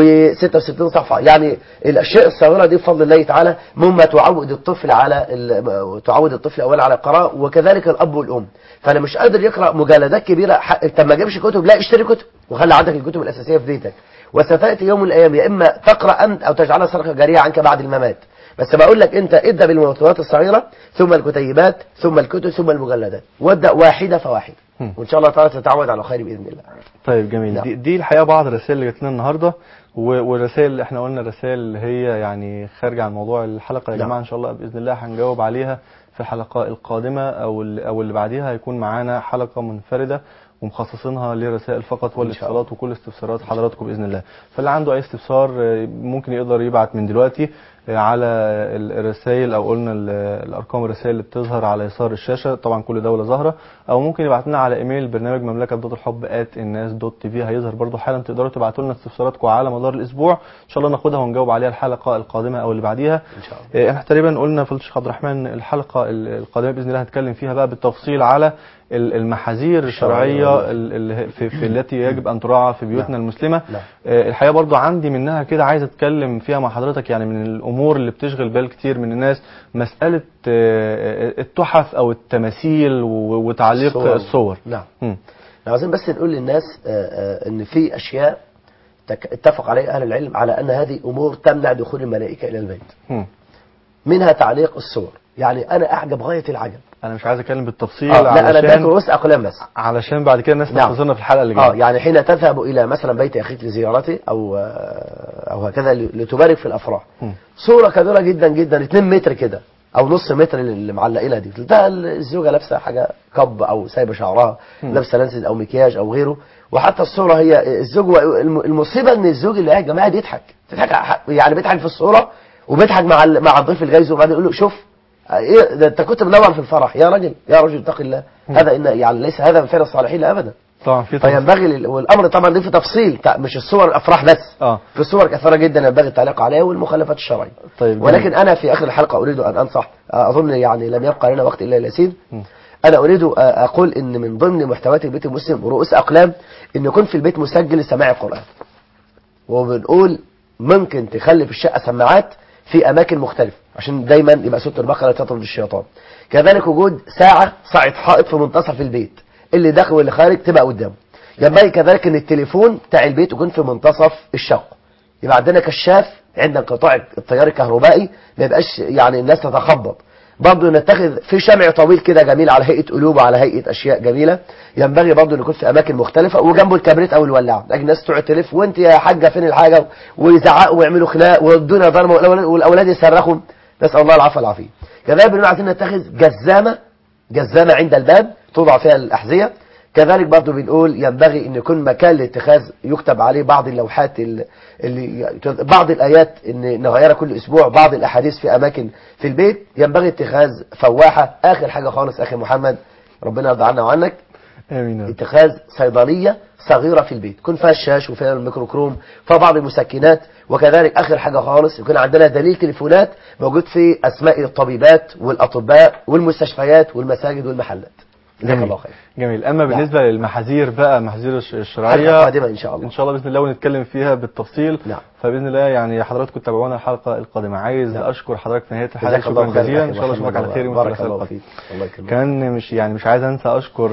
و66 صفحه يعني الاشياء الصغيره دي بفضل الله تعالى مما تعود الطفل على ال- تعود الطفل اولا على القراءه وكذلك الاب والام فانا مش قادر يقرا مجلدات كبيره ح- طب ما جابش كتب لا اشتري كتب وخلي عندك الكتب الاساسيه في بيتك وستاتي يوم من الايام يا اما تقرا انت او تجعلها صدقه جاريه عنك بعد الممات بس بقول لك انت ابدا بالموضوعات الصغيره ثم الكتيبات ثم الكتب ثم المجلدات وابدا واحده فواحده مم. وان شاء الله تعالى تتعود على خير باذن الله طيب جميل نعم. دي, دي الحقيقة بعض الرسائل اللي جات لنا النهاردة و- والرسائل اللي احنا قلنا الرسائل اللي هي يعني خارجة عن موضوع الحلقة يا نعم. جماعة إن شاء الله بإذن الله هنجاوب عليها في الحلقة القادمة أو اللي, أو اللي بعديها هيكون معانا حلقة منفردة ومخصصينها لرسائل فقط والاتصالات وكل استفسارات حضراتكم باذن الله فاللي عنده اي استفسار آه، ممكن يقدر يبعت من دلوقتي آه، على ال- الرسائل او قلنا ال- الارقام الرسائل اللي بتظهر على يسار الشاشه طبعا كل دوله ظاهره او ممكن يبعت لنا على ايميل برنامج مملكه دوت الحب ات الناس دوت تي في هيظهر برضو حالا تقدروا تبعتوا لنا استفساراتكم على مدار الاسبوع ان شاء الله ناخدها ونجاوب عليها الحلقه القادمه او اللي بعديها ان شاء الله آه، احنا تقريبا قلنا فضل الشيخ عبد الرحمن الحلقه ال- القادمه باذن الله هنتكلم فيها بقى بالتفصيل على ال- المحاذير الشرعيه ال- ال- في, في التي يجب ان تراعى في بيوتنا المسلمه نعم. آه، الحقيقه برضو عندي منها كده عايز اتكلم فيها مع حضرتك يعني من الامور الامور اللي بتشغل بال كتير من الناس مساله آه، التحف او التماثيل و- وتعليق الصور. الصور نعم مم. احنا عاوزين بس نقول للناس آه، آه، ان في اشياء تك- اتفق عليها اهل العلم على ان هذه امور تمنع دخول الملائكه الى البيت مم. منها تعليق الصور يعني انا اعجب غايه العجب انا مش عايز اتكلم بالتفصيل آه لا انا علشان باكل رؤوس اقلام بس علشان بعد كده الناس نعم. تنتظرنا في الحلقه اللي اه جايه يعني حين تذهب الى مثلا بيت اخيك لزيارته او آه، او هكذا ل- لتبارك في الافراح مم. صوره كبيره جدا جدا 2 متر كده او نص متر اللي معلقينها دي تلقاها الزوجه لابسه حاجه كب او سايبه شعرها مم. لابسه لانسز او مكياج او غيره وحتى الصوره هي الزوج الم- المصيبه ان الزوج اللي قاعد جنبها قاعد يضحك تضحك ع- يعني بيضحك في الصوره وبيضحك مع ال- مع الضيف الجاي وبعدين يقول له شوف ايه ده انت كنت منور في الفرح يا راجل يا رجل اتق الله هذا ان يعني ليس هذا من فعل الصالحين لا ابدا طبعا في تفصيل. فينبغي لل- والامر طبعا دي في تفصيل تع- مش الصور الافراح بس اه في صور كثيره جدا ينبغي التعليق عليها والمخالفات الشرعيه طيب ولكن انا في اخر الحلقه اريد ان انصح اظن يعني لم يبقى لنا وقت الا اليسير م. انا اريد أ- اقول ان من ضمن محتويات البيت المسلم رؤوس اقلام ان يكون في البيت مسجل لسماع القران وبنقول ممكن تخلي في الشقه سماعات في اماكن مختلفه عشان دايما يبقى سوره البقره تطرد الشيطان كذلك وجود ساعه ساعه حائط في منتصف البيت اللي داخل واللي خارج تبقى قدامه ينبغي كذلك ان التليفون بتاع البيت يكون في منتصف الشقه يبقى عندنا كشاف عند انقطاع التيار الكهربائي ما يبقاش يعني الناس تتخبط برضه نتخذ في شمع طويل كده جميل على هيئه قلوب وعلى هيئه اشياء جميله ينبغي برضه ان يكون في اماكن مختلفه وجنبه الكبريت او الولاعه لكن الناس تقعد تلف وانت يا حاجه فين الحاجه ويزعقوا ويعملوا خناق والدنيا ضربه والأولاد- والاولاد يصرخوا نسال الله العفو والعافيه كذلك بنقول عايزين نتخذ جزامه جزامه عند الباب توضع فيها الاحذيه كذلك برضو بنقول ينبغي ان يكون مكان لاتخاذ يكتب عليه بعض اللوحات ال- اللي بعض الايات ان نغيرها كل اسبوع بعض الاحاديث في اماكن في البيت ينبغي اتخاذ فواحه اخر حاجه خالص اخي محمد ربنا يرضى عنا وعنك امين يا رب. اتخاذ صيدليه صغيره في البيت يكون فيها الشاش وفيها الميكروكروم فيها بعض المسكنات وكذلك اخر حاجه خالص يكون عندنا دليل تليفونات موجود في اسماء الطبيبات والاطباء والمستشفيات والمساجد والمحلات جزاك جميل. الله خير جميل اما بالنسبه للمحاذير بقى محاذير الش- الشرعيه حلقة قادمة إن شاء الله. ان شاء الله باذن الله ونتكلم فيها بالتفصيل نعم. فباذن الله يعني حضراتكم تتابعونا الحلقه القادمه عايز نعم. اشكر حضرتك في نهايه الحلقه جزاك الله شكرا خير جزيلا يا ان أخي شاء الله محمد. اشوفك على خير يوم بارك الثلاثاء الله القادم فيك الله يكرمك كان مش يعني مش عايز انسى اشكر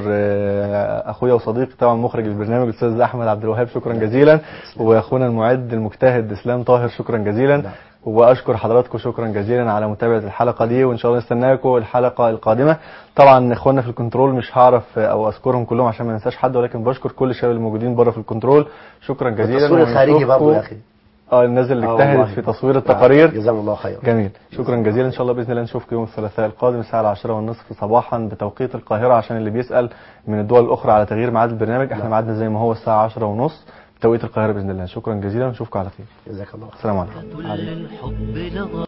آه، اخويا وصديقي طبعا مخرج البرنامج الاستاذ احمد عبد الوهاب شكرا جزيلا واخونا المعد المجتهد اسلام طاهر شكرا جزيلا واشكر حضراتكم شكرا جزيلا على متابعه الحلقه دي وان شاء الله نستناكم الحلقه القادمه طبعا اخواننا في الكنترول مش هعرف آه، او اذكرهم كلهم عشان ما ننساش حد ولكن بشكر كل الشباب الموجودين بره في الكنترول شكرا جزيلا التصوير الخارجي برضه يا ونشوفكم- اخي اه الناس اللي آه اجتهدت والله. في تصوير التقارير جزاهم الله خير جميل شكرا جزيلا ان شاء الله باذن الله نشوفكم يوم الثلاثاء القادم الساعه العاشرة والنصف صباحا بتوقيت القاهره عشان اللي بيسال من الدول الاخرى على تغيير ميعاد البرنامج احنا ميعادنا زي ما هو الساعه 10 ونص بتوقيت القاهره باذن الله شكرا جزيلا ونشوفكم على خير جزاك الله خير السلام عليكم الحب لغى